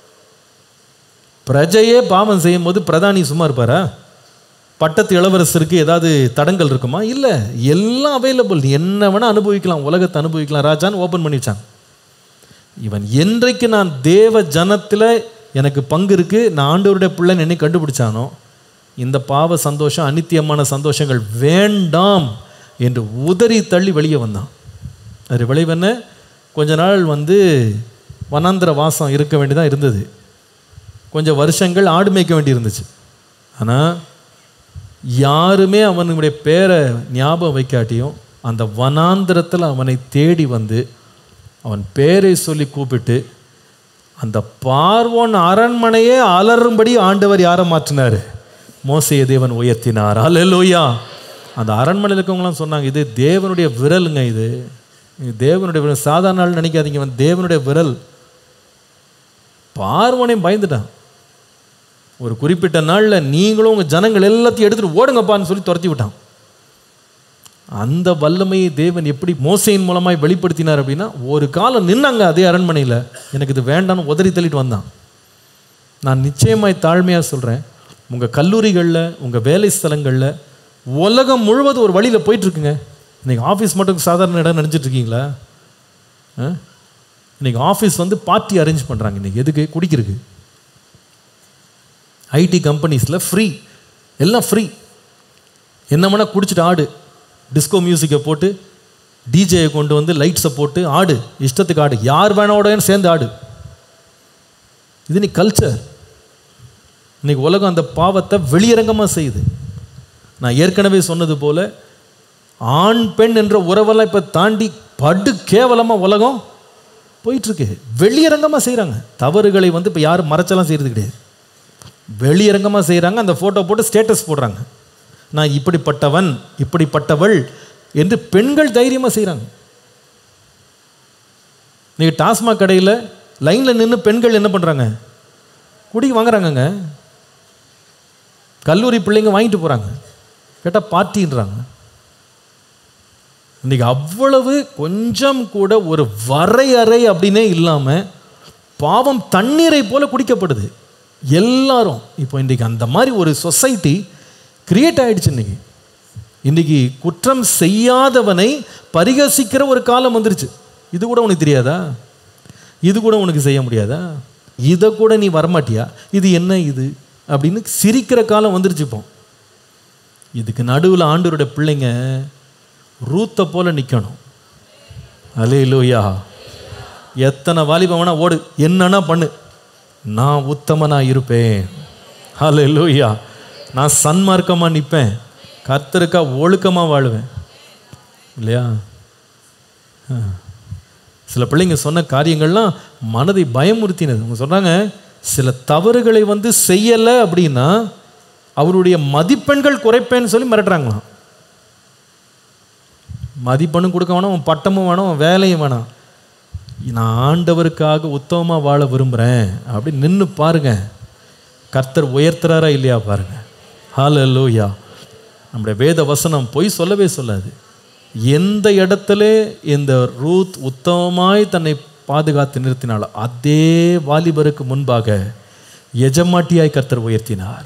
பிரஜையே பாவம் செய்யும் போது பிரதானி சும்மா இருப்பாரா பட்டத்து இளவரசருக்கு ஏதாவது தடங்கள் இருக்குமா இல்லை எல்லாம் அவைலபிள் என்ன வேணால் அனுபவிக்கலாம் உலகத்தை அனுபவிக்கலாம் ராஜான்னு ஓப்பன் பண்ணிச்சான் இவன் என்றைக்கு நான் தேவ ஜனத்தில் எனக்கு பங்கு இருக்குது நான் ஆண்டவருடைய பிள்ளைன்னு என்னை கண்டுபிடிச்சானோ இந்த பாவ சந்தோஷம் அனித்தியமான சந்தோஷங்கள் வேண்டாம் என்று உதறி தள்ளி வெளியே வந்தான் அது விளைவு என்ன கொஞ்ச நாள் வந்து வனாந்திர வாசம் இருக்க வேண்டியதாக இருந்தது கொஞ்சம் வருஷங்கள் ஆடு மேய்க்க வேண்டி இருந்துச்சு ஆனால் யாருமே அவனுடைய பேரை ஞாபகம் வைக்காட்டியும் அந்த வனாந்திரத்தில் அவனை தேடி வந்து அவன் பேரை சொல்லி கூப்பிட்டு அந்த பார்வோன் அரண்மனையே அலறும்படி ஆண்டவர் யாரை மாற்றினார் மோசைய தேவன் உயர்த்தினார் அல்லேலூயா அந்த அரண்மனையில் இருக்கவங்களாம் சொன்னாங்க இது தேவனுடைய விரலுங்க இது இது தேவனுடைய விரல் சாதாரண நாள் நினைக்காதீங்க இவன் தேவனுடைய விரல் பார்வனையும் பயந்துட்டான் ஒரு குறிப்பிட்ட நாளில் நீங்களும் உங்கள் ஜனங்கள் எல்லாத்தையும் எடுத்துகிட்டு ஓடுங்கப்பான்னு சொல்லி துரத்தி விட்டான் அந்த வல்லமையை தேவன் எப்படி மோசையின் மூலமாய் வெளிப்படுத்தினார் அப்படின்னா ஒரு காலம் நின்னாங்க அதே அரண்மனையில் எனக்கு இது வேண்டாம்னு உதறி தள்ளிட்டு வந்தான் நான் நிச்சயமாய் தாழ்மையாக சொல்கிறேன் உங்கள் கல்லூரிகளில் உங்கள் வேலை ஸ்தலங்களில் உலகம் முழுவதும் ஒரு வழியில் போயிட்டுருக்குங்க இன்றைக்கி ஆஃபீஸ் மட்டும் சாதாரண இடம் நினச்சிட்டு இருக்கீங்களா ஆ? இன்னைக்கு ஆஃபீஸ் வந்து பார்ட்டி அரேஞ்ச் பண்ணுறாங்க இன்றைக்கி எதுக்கு குடிக்கிறதுக்கு ஐடி கம்பெனிஸில் ஃப்ரீ எல்லாம் ஃப்ரீ என்ன வேணால் குடிச்சிட்டு ஆடு டிஸ்கோ மியூசிக்கை போட்டு டிஜேயை கொண்டு வந்து லைட்ஸை போட்டு ஆடு இஷ்டத்துக்கு ஆடு யார் வேணாவோடன்னு சேர்ந்து ஆடு இது நீ கல்ச்சர் இன்னைக்கு உலகம் அந்த பாவத்தை வெளியரங்கமாக செய்யுது நான் ஏற்கனவே சொன்னது போல ஆண் பெண் என்ற உறவெல்லாம் இப்போ தாண்டி படு கேவலமாக உலகம் போயிட்டுருக்கு வெளியரங்கமாக செய்கிறாங்க தவறுகளை வந்து இப்போ யாரும் மறைச்செல்லாம் செய்கிறது கிடையாது வெளியரங்கமாக செய்கிறாங்க அந்த ஃபோட்டோ போட்டு ஸ்டேட்டஸ் போடுறாங்க நான் இப்படிப்பட்டவன் இப்படிப்பட்டவள் என்று பெண்கள் தைரியமாக செய்கிறாங்க நீங்கள் டாஸ்மாக் கடையில் லைனில் நின்று பெண்கள் என்ன பண்ணுறாங்க குடி வாங்குறாங்கங்க கல்லூரி பிள்ளைங்க வாங்கிட்டு போகிறாங்க கேட்டால் பார்ட்டின்றாங்க இன்னைக்கு அவ்வளவு கொஞ்சம் கூட ஒரு வரையறை அப்படின்னே இல்லாமல் பாவம் தண்ணீரை போல குடிக்கப்படுது எல்லாரும் இப்போ இன்றைக்கி அந்த மாதிரி ஒரு சொசைட்டி கிரியேட் ஆயிடுச்சு இன்னைக்கு இன்னைக்கு குற்றம் செய்யாதவனை பரிகசிக்கிற ஒரு காலம் வந்துருச்சு இது கூட உனக்கு தெரியாதா இது கூட உனக்கு செய்ய முடியாதா இதை கூட நீ வரமாட்டியா இது என்ன இது அப்படின்னு சிரிக்கிற காலம் வந்துருச்சு இப்போ இதுக்கு நடுவில் ஆண்டவருடைய பிள்ளைங்க ரூத்தை போல நிற்கணும் அலே லூயா எத்தனை வாலிபம் வேணா ஓடு என்னன்னா பண்ணு நான் உத்தமனா இருப்பேன் ஹலே லூயா நான் சன்மார்க்கமாக நிற்பேன் கர்த்தருக்கா ஒழுக்கமாக வாழுவேன் இல்லையா ஆ. சில பிள்ளைங்க சொன்ன காரியங்கள்லாம் மனதை பயமுறுத்தினது அவங்க சொன்னாங்க சில தவறுகளை வந்து செய்யலை அப்படின்னா அவருடைய மதிப்பெண்கள் குறைப்பேன்னு சொல்லி மிரட்டுறாங்களாம் மதிப்பெண்ணும் கொடுக்க வேணாம் உன் பட்டமும் வேணாம் உன் வேலையும் வேணாம் நான் ஆண்டவருக்காக உத்தமமாக வாழ விரும்புகிறேன் அப்படி நின்று பாருங்க கர்த்தர் உயர்த்துறாரா இல்லையா பாருங்க ஹalleluya நம்முடைய வேத வசனம் பொய் சொல்லவே சொல்லாது எந்த இடத்துல இந்த ரூத் உத்தமமாய் தன்னை பாதுகாத்து நிறுத்தினாலோ அதே வாலிபருக்கு முன்பாக எஜமாட்டியாய் கர்த்தர் உயர்த்தினார்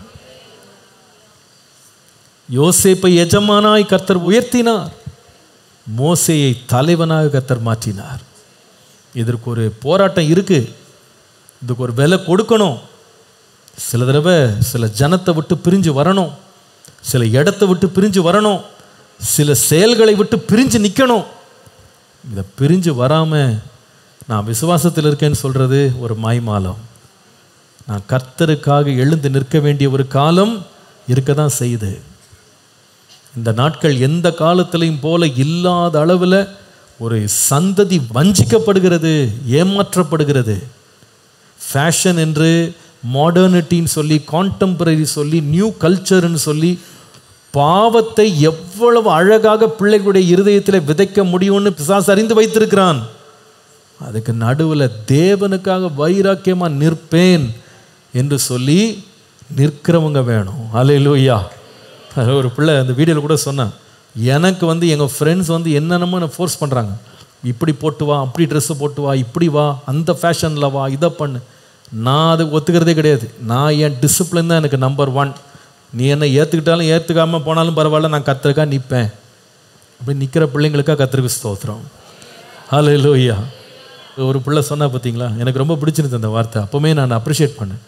யோசேப்பை எஜமானாய் கர்த்தர் உயர்த்தினார் மோசேயை தலைவனாக கர்த்தர் மாற்றினார் இதற்கு ஒரு போராட்டம் இருக்கு இதுக்கு ஒரு விலை கொடுக்கணும் சில தடவை சில ஜனத்தை விட்டு பிரிஞ்சு வரணும் சில இடத்தை விட்டு பிரிஞ்சு வரணும் சில செயல்களை விட்டு பிரிஞ்சு நிற்கணும் இதை பிரிஞ்சு வராமல் நான் விசுவாசத்தில் இருக்கேன்னு சொல்கிறது ஒரு மாய்மாலம் நான் கர்த்தருக்காக எழுந்து நிற்க வேண்டிய ஒரு காலம் இருக்க தான் செய்யுது இந்த நாட்கள் எந்த காலத்திலையும் போல இல்லாத அளவில் ஒரு சந்ததி வஞ்சிக்கப்படுகிறது ஏமாற்றப்படுகிறது ஃபேஷன் என்று மாடர்னிட்டின்னு சொல்லி கான்டெம்பரரி சொல்லி நியூ கல்ச்சர்னு சொல்லி பாவத்தை எவ்வளவு அழகாக பிள்ளைகளுடைய இருதயத்தில் விதைக்க முடியும்னு பிசாசு அறிந்து வைத்திருக்கிறான் அதுக்கு நடுவில் தேவனுக்காக வைராக்கியமாக நிற்பேன் என்று சொல்லி நிற்கிறவங்க வேணும் அலையிலூயா ஒரு பிள்ளை அந்த வீடியோவில் கூட சொன்னான் எனக்கு வந்து எங்கள் ஃப்ரெண்ட்ஸ் வந்து என்னென்னமோ என்னை ஃபோர்ஸ் பண்ணுறாங்க இப்படி போட்டு வா அப்படி ட்ரெஸ்ஸு போட்டு வா இப்படி வா அந்த ஃபேஷனில் வா இதை பண்ணு நான் அதை ஒத்துக்கிறதே கிடையாது நான் என் டிசிப்ளின் தான் எனக்கு நம்பர் ஒன் நீ என்னை ஏற்றுக்கிட்டாலும் ஏற்றுக்காமல் போனாலும் பரவாயில்ல நான் கத்திரிக்கா நிற்பேன் அப்படி நிற்கிற பிள்ளைங்களுக்காக கத்திரிக்கு ஸ்தோத்திரம் ஹலோ லோய்யா ஒரு பிள்ளை சொன்னா பார்த்தீங்களா எனக்கு ரொம்ப பிடிச்சிருந்தது அந்த வார்த்தை அப்போவுமே நான் அப்ரிஷியேட் பண்ணேன்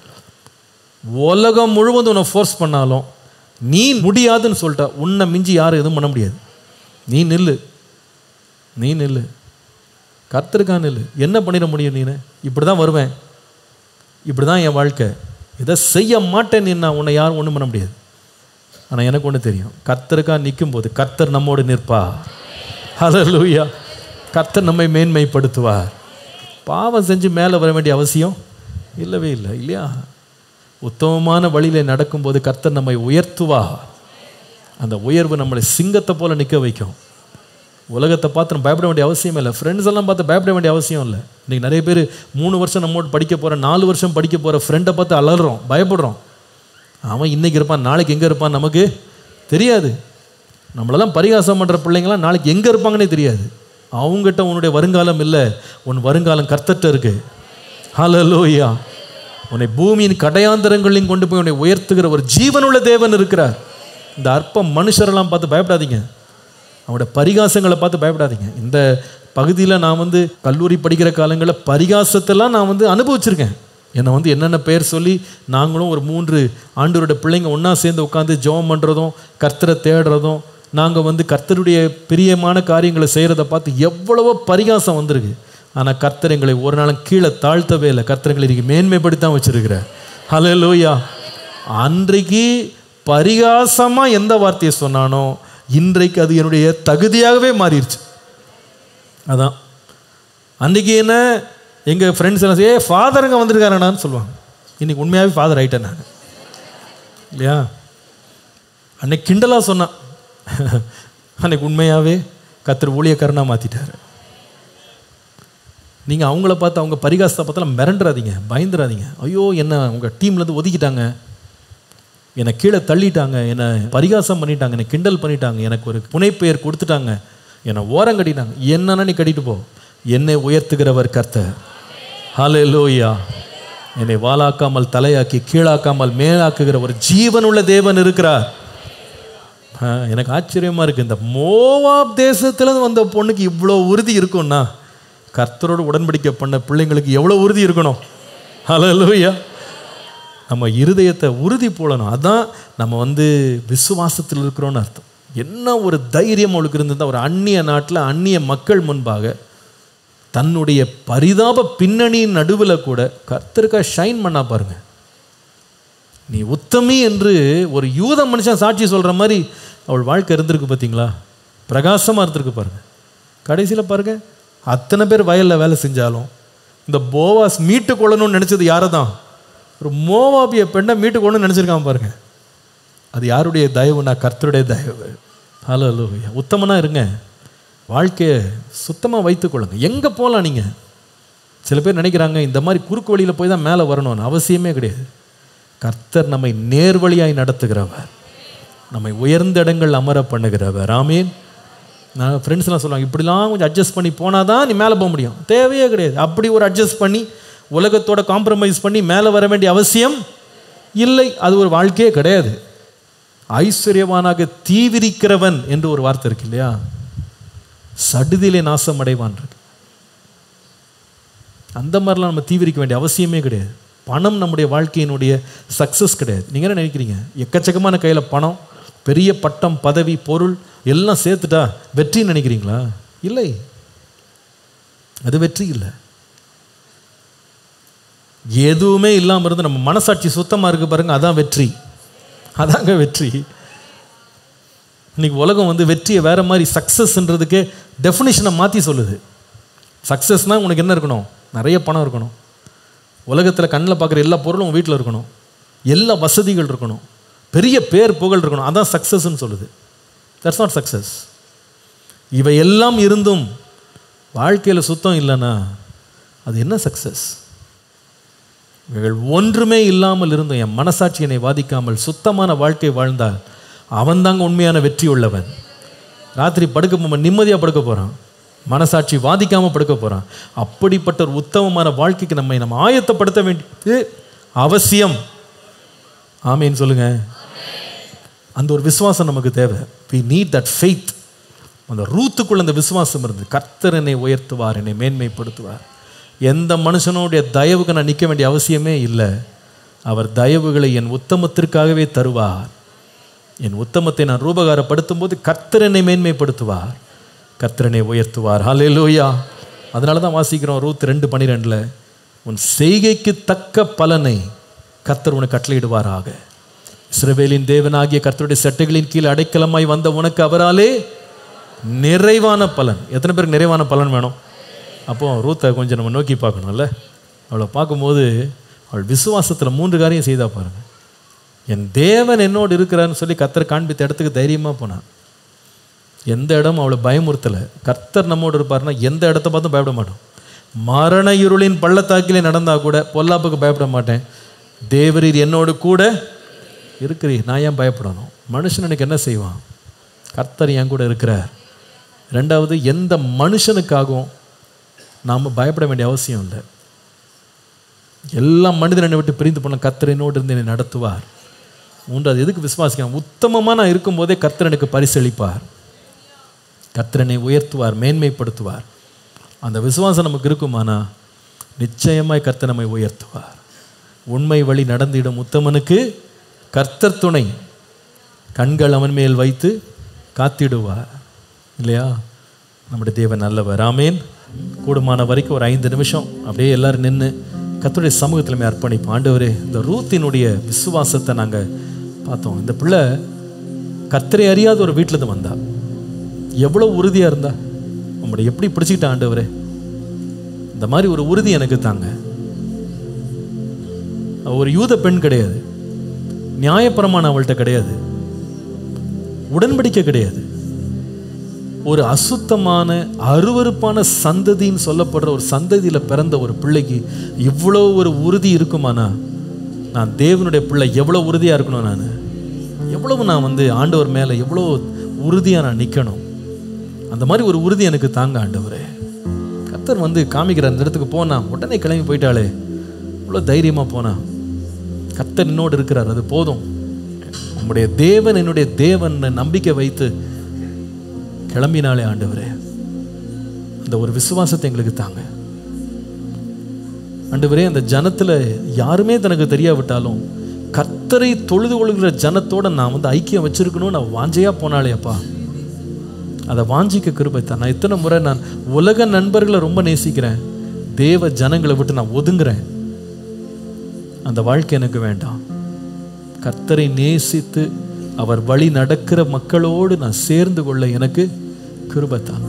உலகம் முழுவதும் உன்னை ஃபோர்ஸ் பண்ணாலும் நீ முடியாதுன்னு சொல்லிட்டா உன்னை மிஞ்சி யாரும் எதுவும் பண்ண முடியாது நீ நில்லு நீ நில்லு கர்த்தருக்கா நில்லு என்ன பண்ணிட முடியும் நீனு இப்படி தான் வருவேன் இப்படி தான் என் வாழ்க்கை இதை செய்ய மாட்டேன் நீ நான் உன்னை யாரும் ஒன்றும் பண்ண முடியாது ஆனால் எனக்கு ஒன்று தெரியும் கர்த்தருக்கா நிற்கும்போது கர்த்தர் நம்மோடு நிற்பா ஹalleluya கர்த்தர் நம்மை மேன்மைப்படுத்துவார் பாவம் செஞ்சு மேலே வர வேண்டிய அவசியம் இல்லவே இல்லை இல்லையா உத்தமமான வழியில நடக்கும்போது கர்த்தர் நம்மை உயர்த்துவார் அந்த உயர்வு நம்மளை சிங்கத்தை போல நிற்க வைக்கும் உலகத்தை பார்த்து நம்ம பயப்பட வேண்டிய அவசியம் இல்லை ஃப்ரெண்ட்ஸ் எல்லாம் பார்த்து பயப்பட வேண்டிய அவசியம் இல்லை இன்னைக்கு நிறைய பேர் மூணு வருஷம் நம்மோடு படிக்க போகிற நாலு வருஷம் படிக்க போகிற ஃப்ரெண்டை பார்த்து அலறோம் பயப்படுறோம் அவன் இன்னைக்கு இருப்பான் நாளைக்கு எங்கே இருப்பான் நமக்கு தெரியாது நம்மளெல்லாம் பரிகாசம் பண்ணுற பிள்ளைங்களாம் நாளைக்கு எங்கே இருப்பாங்கன்னே தெரியாது அவங்ககிட்ட உன்னுடைய வருங்காலம் இல்லை உன் வருங்காலம் கர்த்தட்ட இருக்கு ஹalleluya உன்னை பூமியின் கடையாந்தரங்களையும் கொண்டு போய் உன்னை உயர்த்துகிற ஒரு ஜீவனுள்ள தேவன் இருக்கிறார் இந்த அற்ப மனுஷரெல்லாம் பார்த்து பயப்படாதீங்க அவனோட பரிகாசங்களை பார்த்து பயப்படாதீங்க இந்த பகுதியில் நான் வந்து கல்லூரி படிக்கிற காலங்களில் பரிகாசத்தெல்லாம் நான் வந்து அனுபவிச்சிருக்கேன் என்னை வந்து என்னென்ன பெயர் சொல்லி நாங்களும் ஒரு மூன்று ஆண்டவரோட பிள்ளைங்க ஒன்றா சேர்ந்து உட்காந்து ஜெபம் பண்ணுறதும் கர்த்தரை தேடுறதும் நாங்கள் வந்து கர்த்தருடைய பிரியமான காரியங்களை செய்கிறத பார்த்து எவ்வளவோ பரிகாசம் வந்திருக்கு ஆனால் கர்த்தர் எங்களை ஒரு நாளும் கீழே தாழ்த்தவே இல்லை கர்த்தர் எங்களை இன்னைக்கு மேன்மைப்படுத்தி தான் வச்சிருக்கிறார் ஹலோ லோயா அன்றைக்கு பரிகாசமாக எந்த வார்த்தையை சொன்னானோ இன்றைக்கு அது என்னுடைய தகுதியாகவே மாறிடுச்சு அதான் அன்றைக்கி என்ன எங்கள் ஃப்ரெண்ட்ஸ் எல்லாம் ஏ ஃபாதருங்க வந்திருக்காரண்ணான்னு சொல்லுவாங்க இன்னைக்கு உண்மையாகவே ஃபாதர் ஆயிட்டேன் நான் இல்லையா அன்னைக்கு கிண்டலாக சொன்னான் அன்னைக்கு உண்மையாகவே கத்தர் ஊழியக்காரனாக மாற்றிட்டாரு நீங்கள் அவங்கள பார்த்து அவங்க பரிகாசத்தை பார்த்தாலும் மிரண்டுறாதீங்க பயந்துடாதீங்க ஐயோ என்ன உங்கள் டீம்லேருந்து ஒதுக்கிட்டாங்க என்னை கீழே தள்ளிட்டாங்க என்னை பரிகாசம் பண்ணிட்டாங்க என்னை கிண்டல் பண்ணிட்டாங்க எனக்கு ஒரு புனைப்பெயர் கொடுத்துட்டாங்க என்னை ஓரம் கட்டிட்டாங்க என்னன்னா நீ கட்டிட்டு போ என்னை உயர்த்துகிறவர் கர்த்தர் ஹalleluya என்னை வாலாக்காமல் தலையாக்கி கீழாக்காமல் மேலாக்குகிற ஒரு ஜீவனுள்ள தேவன் இருக்கிறார் ஆ, எனக்கு ஆச்சரியமா இருக்கு இந்த மோவாப் தேசத்துல வந்த பொண்ணுக்கு இவ்வளோ உறுதி இருக்கும்னா கர்த்தரோடு உடன்படிக்கை பண்ண பிள்ளைங்களுக்கு எவ்வளோ உறுதி இருக்கணும் ஹalleluya நம்ம இருதயத்தை உறுதி போடணும் அதான் நம்ம வந்து விசுவாசத்தில் இருக்கிறோன்னு அர்த்தம் என்ன ஒரு தைரியம் அவளுக்கு இருந்தது ஒரு அந்நிய நாட்டில் அந்நிய மக்கள் முன்பாக தன்னுடைய பரிதாப பின்னணியின் நடுவில் கூட கர்த்தருக்கா ஷைன் பண்ணா பாருங்க நீ உத்தமி என்று ஒரு யூத மனுஷன் சாட்சி சொல்ற மாதிரி அவள் வாழ்க்கை இருந்திருக்கு பார்த்தீங்களா பிரகாசமா இருந்திருக்கு பாருங்க கடைசியில் பாருங்க அத்தனை பேர் வயல்ல வேலை செஞ்சாலும் இந்த போவாஸ் மீட்டு கொள்ளணும்னு நினைச்சது யாரை தான் ஒரு மோவாபிய பெண்ணை மீட்டு கொள்ளணும்னு நினைச்சிருக்கான் பாருங்க அது யாருடைய தயவுனா கர்த்தருடைய தயவு ஹலோ ஹலோ உத்தமனா இருங்க வாழ்க்கையை சுத்தமாக வைத்துக்கொள்ளுங்க எங்கே போகலாம் நீங்கள் சில பேர் நினைக்கிறாங்க இந்த மாதிரி குறுக்கு வழியில் போய் தான் மேலே வரணும்னு அவசியமே கிடையாது கர்த்தர் நம்மை நேர்வழியாய் நடத்துகிறவர் நம்மை உயர்ந்த இடங்கள் அமர பண்ணுகிறவர் ஆமீன் நான் ஃப்ரெண்ட்ஸ்லாம் சொல்லுவாங்க இப்படிலாம் கொஞ்சம் அட்ஜஸ்ட் பண்ணி போனால் தான் நீ மேலே போக முடியும் தேவையே கிடையாது அப்படி ஒரு அட்ஜஸ்ட் பண்ணி உலகத்தோட காம்ப்ரமைஸ் பண்ணி மேலே வர வேண்டிய அவசியம் இல்லை அது ஒரு வாழ்க்கையே கிடையாது ஐஸ்வர்யவானாக தீவிரிக்கிறவன் என்று ஒரு வார்த்தை இருக்கு இல்லையா சடுதியிலே நாசம் அடைவான் இருக்கு அந்த மாதிரிலாம் நம்ம தீவிரிக்க வேண்டிய அவசியமே கிடையாது பணம் நம்முடைய வாழ்க்கையினுடைய சக்ஸஸ் கிடையாது நீங்கள் என்ன நினைக்கிறீங்க எக்கச்சக்கமான கையில் பணம் பெரிய பட்டம் பதவி பொருள் எல்லாம் சேர்த்துட்டா வெற்றின்னு நினைக்கிறீங்களா இல்லை அது வெற்றி இல்லை எதுவுமே இல்லாமல் இருந்து நம்ம மனசாட்சி சுத்தமாக இருக்கு பாருங்க அதான் வெற்றி அதாங்க வெற்றி இன்னைக்கு உலகம் வந்து வெற்றியை வேற மாதிரி சக்ஸஸ்ன்றதுக்கே டெஃபினிஷனை மாற்றி சொல்லுது சக்ஸஸ்னால் உனக்கு என்ன இருக்கணும் நிறைய பணம் இருக்கணும் உலகத்தில் கண்ணில் பார்க்குற எல்லா பொருளும் உன் வீட்டில் இருக்கணும் எல்லா வசதிகள் இருக்கணும் பெரிய பேர் புகழ் இருக்கணும் அதான் சக்ஸஸ்ன்னு சொல்லுது தட்ஸ் நாட் சக்ஸஸ் இவை எல்லாம் இருந்தும் வாழ்க்கையில் சுத்தம் இல்லைன்னா அது என்ன சக்ஸஸ் இவைகள் ஒன்றுமே இல்லாமல் இருந்தும் என் மனசாட்சி என்னை வாதிக்காமல் சுத்தமான வாழ்க்கை வாழ்ந்தால் அவன்தாங்க உண்மையான வெற்றி உள்ளவன் ராத்திரி படுக்க போகும்போது நிம்மதியாக படுக்க போகிறான் மனசாட்சி வாதிக்காமல் படுக்க போகிறான் அப்படிப்பட்ட ஒரு உத்தமமான வாழ்க்கைக்கு நம்மை நம்ம ஆயத்தப்படுத்த வேண்டியது அவசியம் ஆமீன்னு சொல்லுங்க அந்த ஒரு விசுவாசம் நமக்கு தேவை வி நீட் தட் ஃபெய்த் அந்த ரூத்துக்குள்ள அந்த விசுவாசம் இருந்து கர்த்தர் என்னை உயர்த்துவார் என்னை மேன்மைப்படுத்துவார் எந்த மனுஷனுடைய தயவுக்கு நான் நிற்க வேண்டிய அவசியமே இல்லை அவர் தயவுகளை என் உத்தமத்திற்காகவே தருவார் என் உத்தமத்தை நான் ரூபகாரப்படுத்தும் போது கர்த்தர் என்னை மேன்மைப்படுத்துவார் கர்த்தரனை உயர்த்துவார் ஹalleluya அதனால தான் வாசிக்கிறோம் ரூத் ரெண்டு பன்னிரெண்டில் உன் செய்கைக்கு தக்க பலனை கர்த்தர் உனக்கு கட்டளையிடுவாராக இஸ்ரவேலின் தேவனாகிய கர்த்தருடைய சட்டைகளின் கீழ் அடைக்கலமாய் வந்த உனக்கு அவராலே நிறைவான பலன் எத்தனை பேருக்கு நிறைவான பலன் வேணும் அப்போ ரூத்தை கொஞ்சம் நம்ம நோக்கி பார்க்கணும்ல அவளை பார்க்கும்போது அவள் விசுவாசத்தில் மூன்று காரியம் செய்தா பாருங்க என் தேவன் என்னோடு இருக்கிறான்னு சொல்லி கர்த்தர் காண்பித்த இடத்துக்கு தைரியமாக போனான் எந்த இடம் அவளை பயமுறுத்தலை கர்த்தர் நம்மோடு இருப்பார்னா எந்த இடத்த பார்த்தும் பயப்பட மாட்டோம் மரண இருளின் பள்ளத்தாக்கிலே நடந்தா கூட பொல்லாப்புக்கு பயப்பட மாட்டேன் தேவரீர் என்னோடு கூட இருக்கிறீர் நான் ஏன் பயப்படணும் மனுஷன் எனக்கு என்ன செய்வான் கர்த்தர் என் கூட இருக்கிறார் ரெண்டாவது எந்த மனுஷனுக்காகவும் நாம் பயப்பட வேண்டிய அவசியம் இல்லை எல்லா மனிதன் என்னை விட்டு பிரிந்து போன கர்த்தர் என்னோடு இருந்து என்னை நடத்துவார் மூன்றாவது எதுக்கு விசுவாசிக்கலாம் உத்தமமாக நான் இருக்கும்போதே கர்த்தர் எனக்கு பரிசளிப்பார் கர்த்தரனை உயர்த்துவார் மேன்மைப்படுத்துவார் அந்த விசுவாசம் நமக்கு இருக்குமானா நிச்சயமாய் கர்த்தர் நம்மை உயர்த்துவார் உண்மை வழி நடந்திடும் உத்தமனுக்கு கர்த்தர் துணை கண்கள் அவன் மேல் வைத்து காத்திடுவார் இல்லையா நம்முடைய தேவன் நல்லவர் ஆமேன் கூடுமான வரைக்கும் ஒரு ஐந்து நிமிஷம் அப்படியே எல்லாரும் நின்று கர்த்தருடைய சமூகத்தில் அர்ப்பணிப்போம் ஆண்டவரே இந்த ரூத்தினுடைய விசுவாசத்தை நாங்கள் பார்த்தோம் இந்த பிள்ளை கர்த்தரை அறியாத ஒரு வீட்டில் இருந்து வந்தா எவ்வளோ உறுதியாக இருந்தா உங்களை எப்படி பிடிச்சிக்கிட்ட ஆண்டவரே இந்த மாதிரி ஒரு உறுதி எனக்கு தாங்க அவ ஒரு யூத பெண் கிடையாது நியாயப்பிரமாணம் அவள்கிட்ட கிடையாது உடன்படிக்கை கிடையாது ஒரு அசுத்தமான அருவருப்பான சந்ததின்னு சொல்லப்படுற ஒரு சந்ததியில் பிறந்த ஒரு பிள்ளைக்கு இவ்வளோ ஒரு உறுதி இருக்குமானா நான் தேவனுடைய பிள்ளை எவ்வளோ உறுதியாக இருக்கணும் நான் எவ்வளவு நான் வந்து ஆண்டவர் மேலே எவ்வளோ உறுதியாக நான் நிற்கணும் அந்த மாதிரி ஒரு உறுதி எனக்கு தாங்க ஆண்டவரே கத்தர் வந்து காமிக்கிற அந்த இடத்துக்கு போனா உடனே கிளம்பி போயிட்டாளே இவ்வளோ தைரியமாக போனா கத்தர் என்னோடு இருக்கிறார் அது போதும் உம்முடைய தேவன் என்னுடைய தேவன் நம்பிக்கை வைத்து கிளம்பினாலே ஆண்டவரே அந்த ஒரு விசுவாசத்தை எங்களுக்கு தாங்க ஆண்டவரே அந்த ஜனத்துல யாருமே தனக்கு தெரியாவிட்டாலும் கர்த்தரை தொழுது கொள்கிற ஜனத்தோட நான் வந்து ஐக்கியம் வச்சிருக்கணும்னு நான் வாஞ்சையா போனாலே அப்பா அதை வாஞ்சிக்க கிருபை தான் நான் இத்தனை முறை நான் உலக நண்பர்களை ரொம்ப நேசிக்கிறேன் தேவ ஜனங்களை விட்டு நான் ஒதுங்குறேன் அந்த வாழ்க்கை எனக்கு வேண்டாம் கர்த்தரை நேசித்து அவர் வழி நடக்கிற மக்களோடு நான் சேர்ந்து கொள்ள எனக்கு கிருபை தாங்க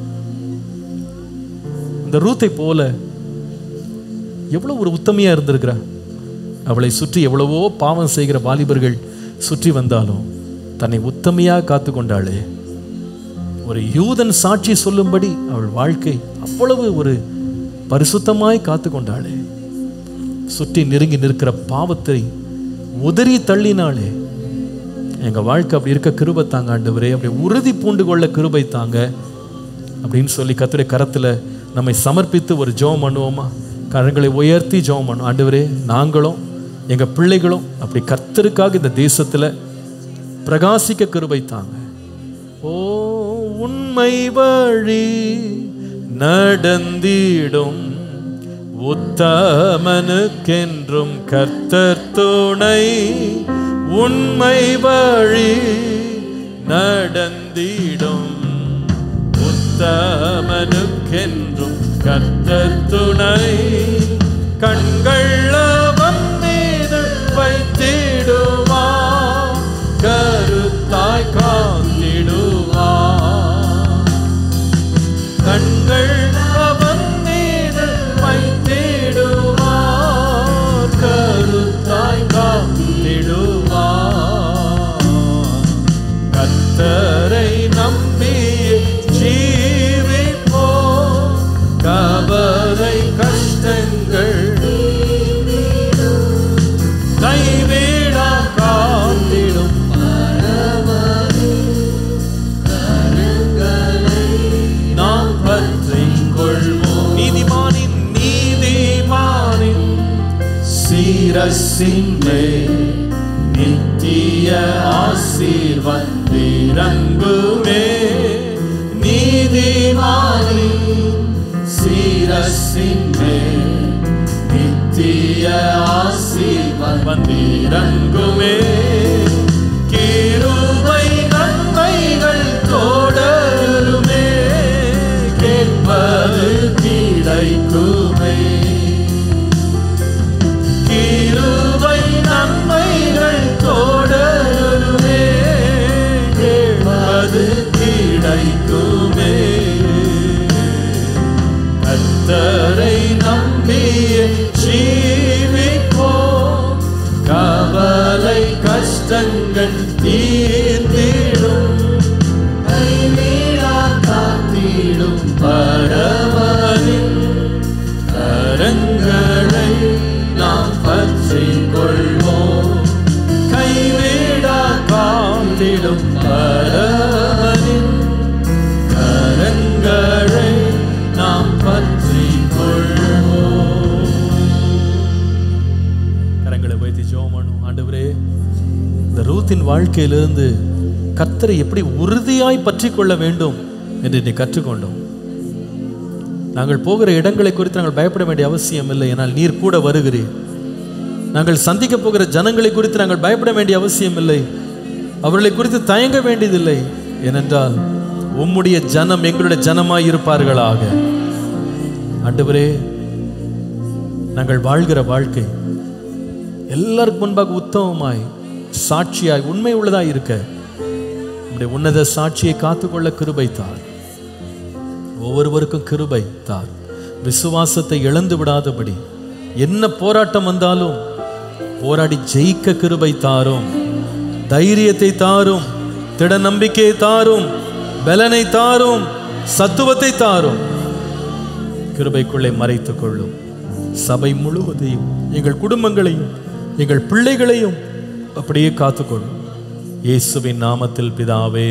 இந்த ரூத்தை போல எவ்வளவு ஒரு உத்தமையா இருந்திருக்கிறா அவளை சுற்றி எவ்வளவோ பாவம் செய்கிற வாலிபர்கள் சுற்றி வந்தாலும் தன்னை உத்தமையா காத்து கொண்டாளே ஒரு யூதன் சாட்சி சொல்லும்படி அவள் வாழ்க்கை அவ்வளவு ஒரு பரிசுத்தமாய் காத்து கொண்டாளே சுற்றி நெருங்கி நிற்கிற பாவத்தை உதறி தள்ளினாளே எங்க வாழ்க்கை அப்படி இருக்க கிருபை தாங்க ஆண்டவரே அப்படி உறுதி பூண்டு கொள்ள கிருபை தாங்க அப்படின்னு சொல்லி கத்துடைய கரத்துல நம்மை சமர்ப்பித்து ஒரு ஜெபம் பண்ணுவோமா கரங்களை உயர்த்தி ஜெபம் பண்ணுவோம் ஆண்டவரே நாங்களும் எங்க பிள்ளைகளும் அப்படி கர்த்தருக்காக இந்த தேசத்துல பிரகாசிக்க கிருபை தாங்க ஓ உண்மை வழி நடந்திடும் உத்தமனுக்கென்றும் கர்த்தர் துணை உண்மை வழி நடந்திடும் உத்தமனுக்கென்றும் கர்த்தர் துணை கண்கள் அவன் மீது வைத்திடுவா கருத்தாய் காத்திடுவா கண்கள் அவன் மீது வைத்திடுவார் கருத்தாய் காத்திடுவார் கத்தரை நம்பி ஜீவிப்போ கவலை கஷ்டங்கள் கைவிடா காத்திடும் நாம் பற்றிக் கொள்வோம் நீதிமானின் நீதிமானின் சீரசின் மேல் நித்திய ஆசீர்வந்திரங்குமே நீதிமானின் சீரசின் மேல் நித்திய ஆசீர்வந்திரங்குமே கிருபை நன்மைகள் தொடருமே கேட்பது கிடைக்குமே கிருபை நன்மைகள் தொடருமே கேட்பது கிடைக்குமே கத்தரை நம்பிய ஜீவிப்போம் கவலை கஷ்டங்கள் தீர்ந்திடும் கைவிடா காத்திடும் பரவலின் கரங்களை நாம் பற்றிக் கொள்வோம் கைவிடா காத்திடும் பரவலின் கரங்களை நாம் பற்றிக் கொள்வோம் கரங்களை வைத்து ஜெபம் பண்ணுவோம் ஆண்டவரே இந்த ரூத்தின் வாழ்க்கையிலிருந்து கர்த்தரை எப்படி உறுதியாய் பற்றி கொள்ள வேண்டும் என்று நீ கற்றுக்கொண்டோம் நாங்கள் போகிற இடங்களை குறித்து நாங்கள் பயப்பட வேண்டிய அவசியம் இல்லை ஏனால் நீர் கூட வருகிறீர் நாங்கள் சந்திக்க போகிற ஜனங்களை குறித்து நாங்கள் பயப்பட வேண்டிய அவசியம் இல்லை அவர்களை குறித்து தயங்க வேண்டியதில்லை ஏனென்றால் உம்முடைய ஜனம் எங்களுடைய ஜனமாய் இருப்பார்களாக ஆண்டவரே நாங்கள் வாழ்கிற வாழ்க்கை எல்லாருக்கும் முன்பாக உத்தமமாய் சாட்சியாய் உண்மை உள்ளதாய் இருக்க உம்முடைய உன்னத சாட்சியை காத்துக்கொள்ள கிருபை தார் ஒவ்வொருவருக்கும் கிருபை தார் விசுவாசத்தை இழந்து விடாதபடி என்ன போராட்டம் வந்தாலும் போராடி ஜெயிக்க கிருபை தாரும் தைரியத்தை தாரும் திட நம்பிக்கையை தாரும் பலனை தாரும் சத்துவத்தை தாரும் கிருபைக்குள்ளே மறைத்துக் கொள்ளும் சபை முழுவதையும் எங்கள் குடும்பங்களையும் எங்கள் பிள்ளைகளையும் அப்படியே காத்துக்கொள்ளும் இயேசுவின் நாமத்தில் பிதாவே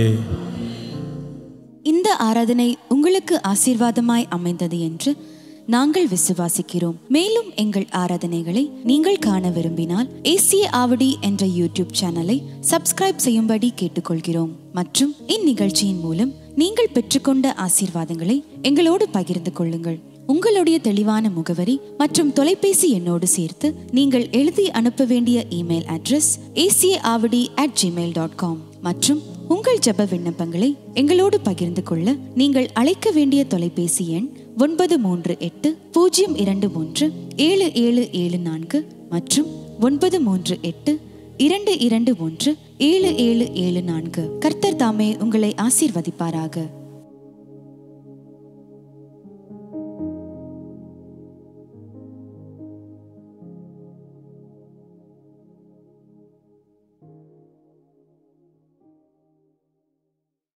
இந்த ஆராதனை உங்களுக்கு ஆசீர்வாதமாய் அமைந்தது என்று நாங்கள் விசுவாசிக்கிறோம் மேலும் எங்கள் ஆராதனைகளை நீங்கள் காண விரும்பினால் ஏசிய ஆவடி என்ற யூடியூப் சேனலை சப்ஸ்கிரைப் செய்யும்படி கேட்டுக்கொள்கிறோம் மற்றும் இந்நிகழ்ச்சியின் மூலம் நீங்கள் பெற்றுக்கொண்ட ஆசீர்வாதங்களை எங்களோடு பகிர்ந்து கொள்ளுங்கள் உங்களுடைய தெளிவான முகவரி மற்றும் தொலைபேசி எண்ணோடு சேர்த்து நீங்கள் எழுதி அனுப்ப வேண்டிய இமெயில் அட்ரஸ் ஏசிய Avadi at Gmail dot com மற்றும் உங்கள் ஜெப விண்ணப்பங்களை எங்களோடு பகிர்ந்து கொள்ள நீங்கள் அழைக்க வேண்டிய தொலைபேசி எண் ஒன்பது மூன்று எட்டு பூஜ்ஜியம் இரண்டு மூன்று ஏழு ஏழு ஏழு நான்கு மற்றும் ஒன்பது மூன்று எட்டு இரண்டு இரண்டு ஒன்று ஏழு ஏழு ஏழு நான்கு கர்த்தர் தாமே உங்களை ஆசீர்வதிப்பாராக